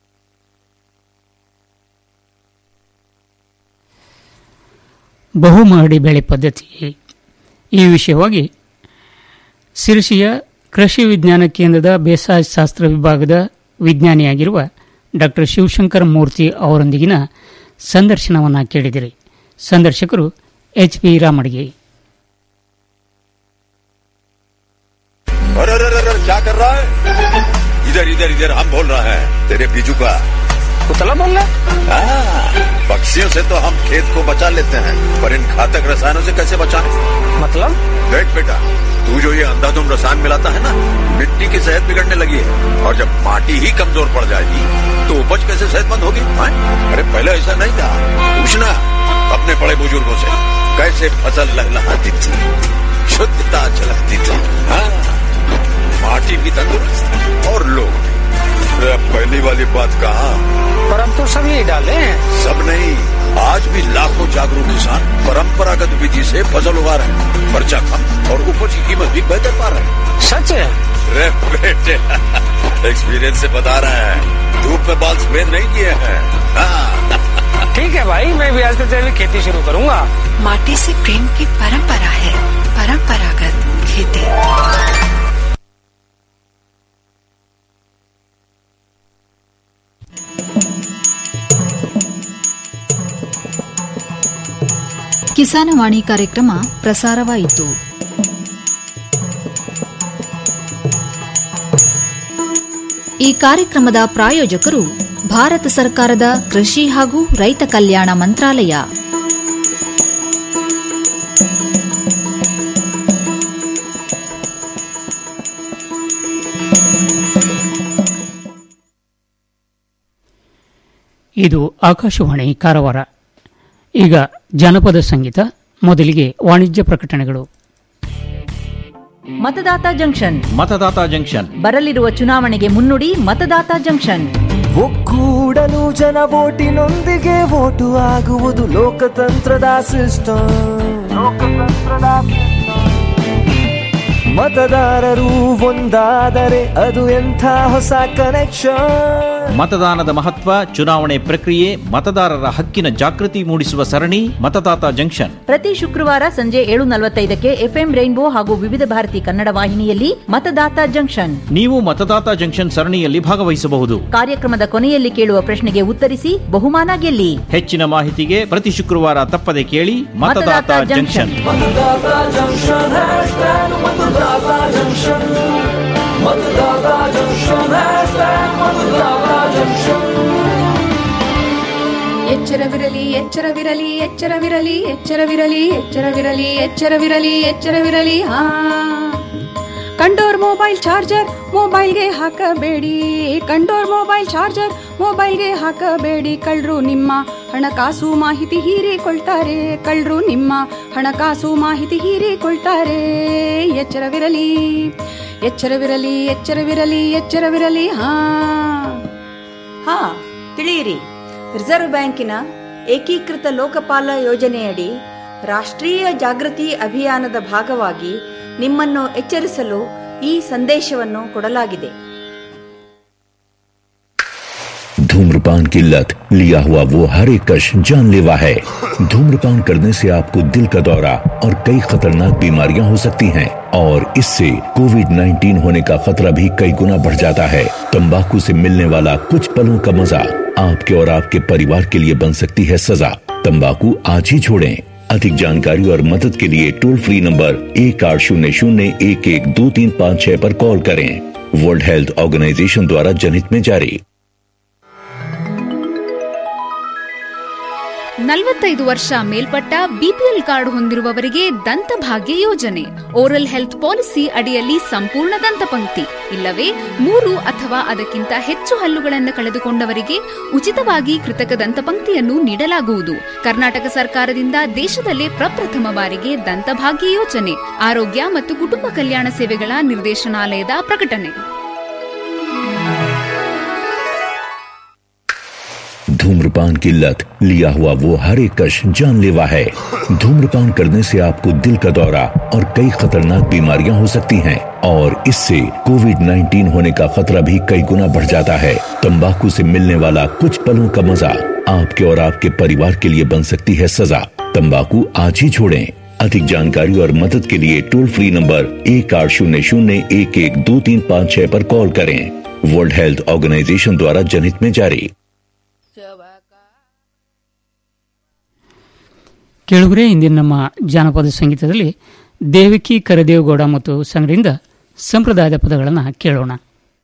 ಬಹುಮಹಡಿ ಬೆಳೆ ಪದ್ಧತಿ ಈ ವಿಷಯವಾಗಿ ಸಿರಿಸಿಯ ಕೃಷಿ ವಿಜ್ಞಾನ ಕೇಂದ್ರದ ಬೇಸಾಯ ಶಾಸ್ತ್ರ ವಿಭಾಗದ ವಿಜ್ಞಾನಿಯಾಗಿರುವ ಡಾಕ್ಟರ್ ಶಿವಶಂಕರ ಮೂರ್ತಿ ಅವರೊಂದಿಗಿನ ಸಂದರ್ಶನವನ್ನು ಕೇಳಿದಿರಿ ಸಂದರ್ಶಕರು ಎಚ್ ಪಿ ರಾಮಡಿಗೆ अरे अरे अरे अरे, क्या कर रहा है इधर इधर इधर हम बोल रहा है तेरे बीजू का कुतला बोल रहा हाँ, पक्षियों से तो हम खेत को बचा लेते हैं पर इन घातक रसायनों से कैसे बचाएं मतलब देख बेटा तू जो ये अंधाधुंध रसायन मिलाता है ना मिट्टी की सेहत बिगड़ने लगी है और जब माटी ही कमजोर पड़ जाएगी तो उपज कैसे सेहतमंद होगी हाँ? अरे पहले ऐसा नहीं था पूछना अपने बड़े बुजुर्गों से कैसे फसल लहलहाती थी शुद्धता झलकती थी हाँ माटी भी तंदुरुस्त और लोग भी अरे अब पहली वाली बात कहा पर अब तो सब यही डाले हैं सब नहीं आज भी लाखों जागरूक किसान परंपरागत विधि से फसल उगा रहे हैं खर्चा कम और उपज की कीमत भी बेहतर पा रहे हैं सच है अरे बेटे एक्सपीरियंस से बता रहे हैं धूप में बाल सफेद नहीं किए हैं हाँ, ठीक है भाई मैं भी आज से तेरी खेती शुरू करूंगा माटी से प्रेम की परंपरा है परंपरागत खेती ಕಿಸಾನವಾಣಿ ಕಾರ್ಯಕ್ರಮ ಪ್ರಸಾರವಾಯಿತು ಈ ಕಾರ್ಯಕ್ರಮದ ಪ್ರಾಯೋಜಕರು ಭಾರತ ಸರ್ಕಾರದ ಕೃಷಿ ಹಾಗೂ ರೈತ ಕಲ್ಯಾಣ ಮಂತ್ರಾಲಯ ಇದು ಆಕಾಶವಾಣಿ ಕಾರವಾರ ಈಗ ಜನಪದ ಸಂಗೀತ ಮೊದಲಿಗೆ ವಾಣಿಜ್ಯ ಪ್ರಕಟಣೆಗಳು ಮತದಾತ ಜಂಕ್ಷನ್ ಮತದಾತ ಜಂಕ್ಷನ್ ಬರಲಿರುವ ಚುನಾವಣೆಗೆ ಮುನ್ನುಡಿ ಮತದಾತ ಜಂಕ್ಷನ್ ಒಕ್ಕೂಡಲು ಜನ ಓಟಿನೊಂದಿಗೆ ಓಟು ಆಗುವುದು ಲೋಕತಂತ್ರದ ಸಿಸ್ಟಮ್ ಮತದಾರರು ಒಂದಾದರೆ ಅದು ಎಂಥ ಹೊಸ ಕನೆಕ್ಷನ್ ಮತದಾನದ ಮಹತ್ವ ಚುನಾವಣೆ ಪ್ರಕ್ರಿಯೆ ಮತದಾರರ ಹಕ್ಕಿನ ಜಾಗೃತಿ ಮೂಡಿಸುವ ಸರಣಿ ಮತದಾತ ಜಂಕ್ಷನ್ ಪ್ರತಿ ಶುಕ್ರವಾರ ಸಂಜೆ ಏಳು ನಲವತ್ತೈದಕ್ಕೆ ಎಫ್ಎಂ ರೈನ್ಬೋ ಹಾಗೂ ವಿವಿಧ ಭಾರತಿ ಕನ್ನಡ ವಾಹಿನಿಯಲ್ಲಿ ಮತದಾತ ಜಂಕ್ಷನ್ ನೀವು ಮತದಾತ ಜಂಕ್ಷನ್ ಸರಣಿಯಲ್ಲಿ ಭಾಗವಹಿಸಬಹುದು ಕಾರ್ಯಕ್ರಮದ ಕೊನೆಯಲ್ಲಿ ಕೇಳುವ ಪ್ರಶ್ನೆಗೆ ಉತ್ತರಿಸಿ ಬಹುಮಾನ ಗೆಲ್ಲಿ ಹೆಚ್ಚಿನ ಮಾಹಿತಿಗೆ ಪ್ರತಿ ಶುಕ್ರವಾರ ತಪ್ಪದೆ ಕೇಳಿ ಮತದಾತ ಮತದಾತ ಜಂಕ್ಷನ್ ಮತದಾತ ಜಂಕ್ಷನ್ ಹ್ಯಾಶ್ಟ್ಯಾಗ್ ಮತದಾತ ಜಂಕ್ಷನ್ ಮತದಾತ ಜಂಕ್ಷನ್ ಹ್ಯಾಶ್ಟ್ಯಾಗ್ ಮತದಾತ ಜಂಕ್ಷನ್ ಎಚ್ಚರವಿರಲಿ ಎಚ್ಚರವಿರಲಿ ಎಚ್ಚರವಿರಲಿ ಎಚ್ಚರವಿರಲಿ ಎಚ್ಚರವಿರಲಿ ಎಚ್ಚರವಿರಲಿ ಎಚ್ಚರವಿರಲಿ ಹಾ ಕಂಡೋರ್ ಮೊಬೈಲ್ ಚಾರ್ಜರ್ ಮೊಬೈಲ್ಗೆ ಹಾಕಬೇಡಿ ಕಂಡೋರ್ ಮೊಬೈಲ್ ಚಾರ್ಜರ್ ಮೊಬೈಲ್ಗೆ ಹಾಕಬೇಡಿ ಕಳ್ಳರು ನಿಮ್ಮ ಹಣಕಾಸು ಮಾಹಿತಿ ಹೀರಿಕೊಳ್ತಾರೆ ಕಳ್ಳರು ನಿಮ್ಮ ಹಣಕಾಸು ಮಾಹಿತಿ ಹೀರಿಕೊಳ್ತಾರೆ ಎಚ್ಚರವಿರಲಿ ಎಚ್ಚರವಿರಲಿ ಎಚ್ಚರವಿರಲಿ ಎಚ್ಚರವಿರಲಿ ಹಾ ಹಾ ತಿಳಿಯಿರಿ ರಿಸರ್ವ್ ಬ್ಯಾಂಕಿನ ಏಕೀಕೃತ ಲೋಕಪಾಲ ಯೋಜನೆಯಡಿ ರಾಷ್ಟ್ರೀಯ ಜಾಗೃತಿ ಅಭಿಯಾನದ ಭಾಗವಾಗಿ ನಿಮ್ಮನ್ನು ಎಚ್ಚರಿಸಲು ಈ ಸಂದೇಶವನ್ನು ಕೊಡಲಾಗಿದೆ धूम्रपान की लत लिया हुआ वो हर एक कश जानलेवा है धूम्रपान करने से आपको दिल का दौरा और कई खतरनाक बीमारियां हो सकती हैं और इससे कोविड 19 होने का खतरा भी कई गुना बढ़ जाता है तंबाकू से मिलने वाला कुछ पलों का मजा आपके और आपके परिवार के लिए बन सकती है सजा तंबाकू आज ही छोड़ें अधिक जानकारी और मदद के लिए टोल फ्री नंबर एक आठ शून्य शून्य एक एक दो तीन पाँच छह पर कॉल करें वर्ल्ड हेल्थ ऑर्गेनाइजेशन द्वारा जनहित में जारी ನಲವತ್ತೈದು ವರ್ಷ ಮೇಲ್ಪಟ್ಟ ಬಿಪಿಎಲ್ ಕಾರ್ಡ್ ಹೊಂದಿರುವವರಿಗೆ ದಂತಭಾಗ್ಯ ಯೋಜನೆ ಓರಲ್ ಹೆಲ್ತ್ ಪಾಲಿಸಿ ಅಡಿಯಲ್ಲಿ ಸಂಪೂರ್ಣ ದಂತಪಂಕ್ತಿ ಇಲ್ಲವೇ ಮೂರು ಅಥವಾ ಅದಕ್ಕಿಂತ ಹೆಚ್ಚು ಹಲ್ಲುಗಳನ್ನು ಕಳೆದುಕೊಂಡವರಿಗೆ ಉಚಿತವಾಗಿ ಕೃತಕ ದಂತಪಂಕ್ತಿಯನ್ನು ನೀಡಲಾಗುವುದು ಕರ್ನಾಟಕ ಸರ್ಕಾರದಿಂದ ದೇಶದಲ್ಲೇ ಪ್ರಪ್ರಥಮ ಬಾರಿಗೆ ದಂತಭಾಗ್ಯ ಯೋಜನೆ ಆರೋಗ್ಯ ಮತ್ತು ಕುಟುಂಬ ಕಲ್ಯಾಣ ಸೇವೆಗಳ ನಿರ್ದೇಶನಾಲಯದ ಪ್ರಕಟಣೆ धूम्रपान की लत लिया हुआ वो हर एक कश जानलेवा है धूम्रपान करने से आपको दिल का दौरा और कई खतरनाक बीमारियां हो सकती हैं और इससे कोविड 19 होने का खतरा भी कई गुना बढ़ जाता है तंबाकू से मिलने वाला कुछ पलों का मजा आपके और आपके परिवार के लिए बन सकती है सजा तंबाकू आज ही छोड़ें अधिक जानकारी और मदद के लिए टोल फ्री नंबर एक आठ शून्य शून्य एक एक दो तीन पाँच छह पर कॉल करें वर्ल्ड हेल्थ ऑर्गेनाइजेशन द्वारा जनहित में जारी ಕೇಳುಗರೆ ಇಂದಿನ ನಮ್ಮ ಜಾನಪದ ಸಂಗೀತದಲ್ಲಿ ದೇವಕಿ ಕರದೇವಗೌಡ ಮತ್ತು ಸಂಘದಿಂದ ಸಂಪ್ರದಾಯದ ಪದಗಳನ್ನು ಕೇಳೋಣ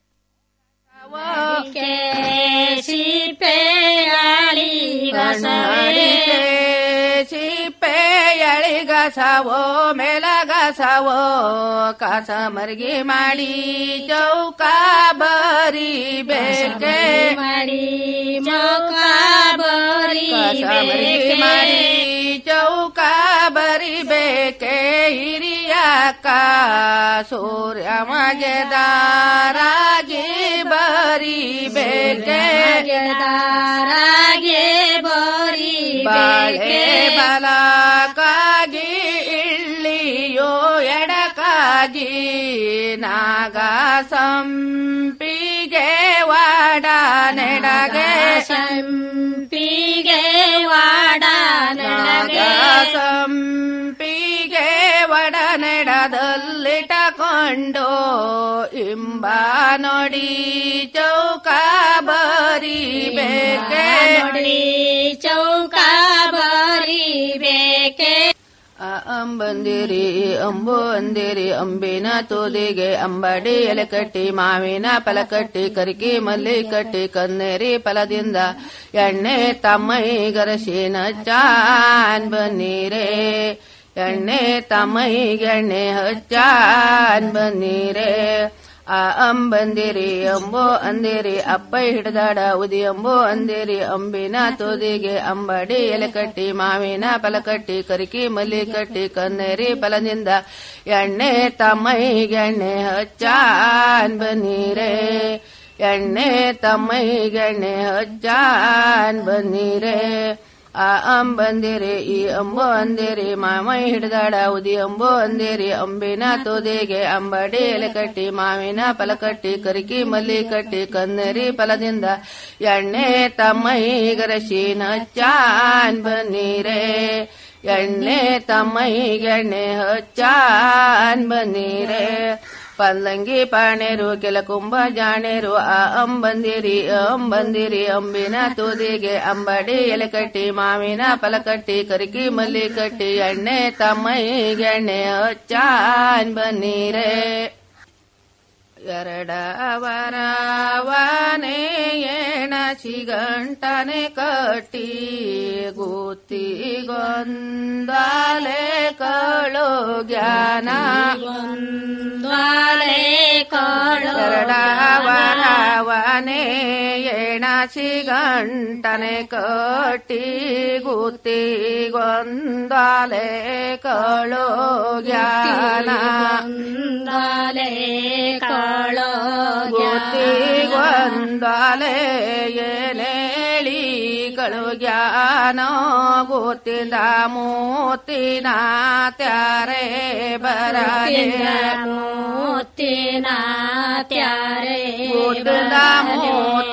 ಸಿಪ್ಪೆಯಳಿಗಸವೋ ಮೇಲಗಸವೋ ಕಸ ಮರ್ಗಿ ಮಾಡಿ ಚೌಕ ಬರಿ ಬೇಕೆ ಮಾಡಿ ಕಸ ಮರ್ಗಿ ಮಾಡಿ ಚೌಕ ಬರಿ ಬೇಕೆ ಹಿರಿಯಕ್ಕ ಸೂರ್ಯ ಮಗೆ ದಾರಾಗಿ ಬರಿ ಬೇಕೆ ದಾರಾಗಿ ಬರಿ ಬಾಳೆ ಬಲಕಾಗಿ ಇಳ್ಳಿಯೋ ಎಡಕಾಗಿ ನಾಗ ಸಂಪಿಗೆ ವಾಡ ನೆಡಗೆ ಸಂಪಿಗೆ ವಾಡ ನೆಡಗೆ ಸಂಪಿಗೆ ವಡ ಮಂಡೋ ಇಂಬ ನೋಡಿ ಚೌಕ ಬರಿ ಬೇಕೆ ನೋಡಿ ಚೌಕ ಬರಿ ಬೇಕೆ ಆ ಅಂಬಂದಿರಿ ಅಂಬು ಅಂದಿರಿ ಅಂಬಿನ ತೋದಿಗೆ ಅಂಬಡಿ ಎಲೆ ಕಟ್ಟಿ ಮಾವಿನ ಫಲ ಕಟ್ಟಿ ಕರಿಕಿ ಮಲ್ಲಿ ಕಟ್ಟಿ ಕನ್ನೇರಿ ಫಲದಿಂದ ಎಣ್ಣೆ ತಮ್ಮೈಗರಸಿನ ಚಾನ್ ಬನ್ನೀರೇ ಎಣ್ಣೆ ತಮ್ಮೈಗೆಣ್ಣೆ ಹಚ್ಚಾನ್ ಬನ್ನೀರೇ ಆ ಅಂಬಂದಿರಿ ಅಂಬೋ ಅಂದಿರಿ ಅಪ್ಪೈ ಹಿಡ್ದಾಡ ಉದಿ ಅಂಬೋ ಅಂದಿರಿ ಅಂಬಿನ ತೋದಿಗೆ ಅಂಬಡಿ ಎಲೆ ಕಟ್ಟಿ ಮಾವಿನ ಫಲ ಕಟ್ಟಿ ಕರಿಕಿ ಮಲ್ಲಿ ಕಟ್ಟಿ ಕನ್ನೇರಿ ಫಲದಿಂದ ಎಣ್ಣೆ ತಮ್ಮೈಗೆಣ್ಣೆ ಹಚ್ಚಾನ್ ಬನ್ನೀರೇ ಎಣ್ಣೆ ತಮ್ಮೈಗೆಣ್ಣೆ ಹಚ್ಚಾನ್ ಬನ್ನೀರೇ ಆ ಅಂಬಂದಿರಿ ಈ ಅಂಬೋ ಅಂದಿರಿ ಮಾಮೈ ಹಿಡ್ದಾಡ ಉದಿ ಅಂಬೋ ಅಂದಿರಿ ಅಂಬಿನ ತೋದಿಗೆ ಅಂಬಡಿ ಎಲೆ ಕಟ್ಟಿ ಮಾವಿನ ಫಲ ಕಟ್ಟಿ ಕರಿಕಿ ಮಲ್ಲಿ ಕಟ್ಟಿ ಕನ್ನರಿ ಫಲದಿಂದ ಎಣ್ಣೆ ತಮ್ಮೈಗರಸಿನ ಚಾನ್ ಬನ್ನೀರೇ ಎಣ್ಣೆ ತಮ್ಮೈಗೆಣ್ಣೆ ಹಚ್ಚಾನ್ ಬನ್ನೀರೇ ಪಲ್ಲಂಗಿ ಪಾಣೆರು ಕೆಲ ಕುಂಭ ಜಾಣೆರು ಆ ಅಂಬಂದಿರಿ ಅಂಬಂದಿರಿ ಅಂಬಿನ ತೂದಿಗೆ ಅಂಬಡಿ ಎಲೆ ಕಟ್ಟಿ ಮಾವಿನ ಫಲ ಕಟ್ಟಿ ಕರಿಕಿ ಮಲ್ಲಿ ಕಟ್ಟಿ ಎಣ್ಣೆ ತಮ್ಮೈಗೆಣ್ಣೆ ಹಚ್ಚಾನ್ ಬನ್ನೀರೇ ಎರಡ ವರವನೆ ಏಣ ಸಿಗಂಟನೆ ಕಟ್ಟಿ ಗೂತಿ ಗೊಂದಲೆ ಕಳು ಜ್ಞಾನ ದ್ವಾಲೆ ಕಾಳು ಎರಡ ವರವನೆ ಏಣ ಸಿಗಂಟನೆ ಕಟ್ಟಿ ಗೂತಿ ಗೊಂದಲೆ ಕಳು ಜ್ಞಾನ ದ್ವಾಲೆ ಕಾಳು ಗೊತ್ತಿಗೊಂದಲೆ ಏನೇಳಿ ಕಳು ಜ್ಞಾನ ಗೊತ್ತಿಂದ ಮೂತಿನ ತ್ಯಾರೆ ಬರಲೆ ಮೂತಿನ ತ್ಯಾರೆ ಗೊತ್ತಿಂದ ಮೂತಿ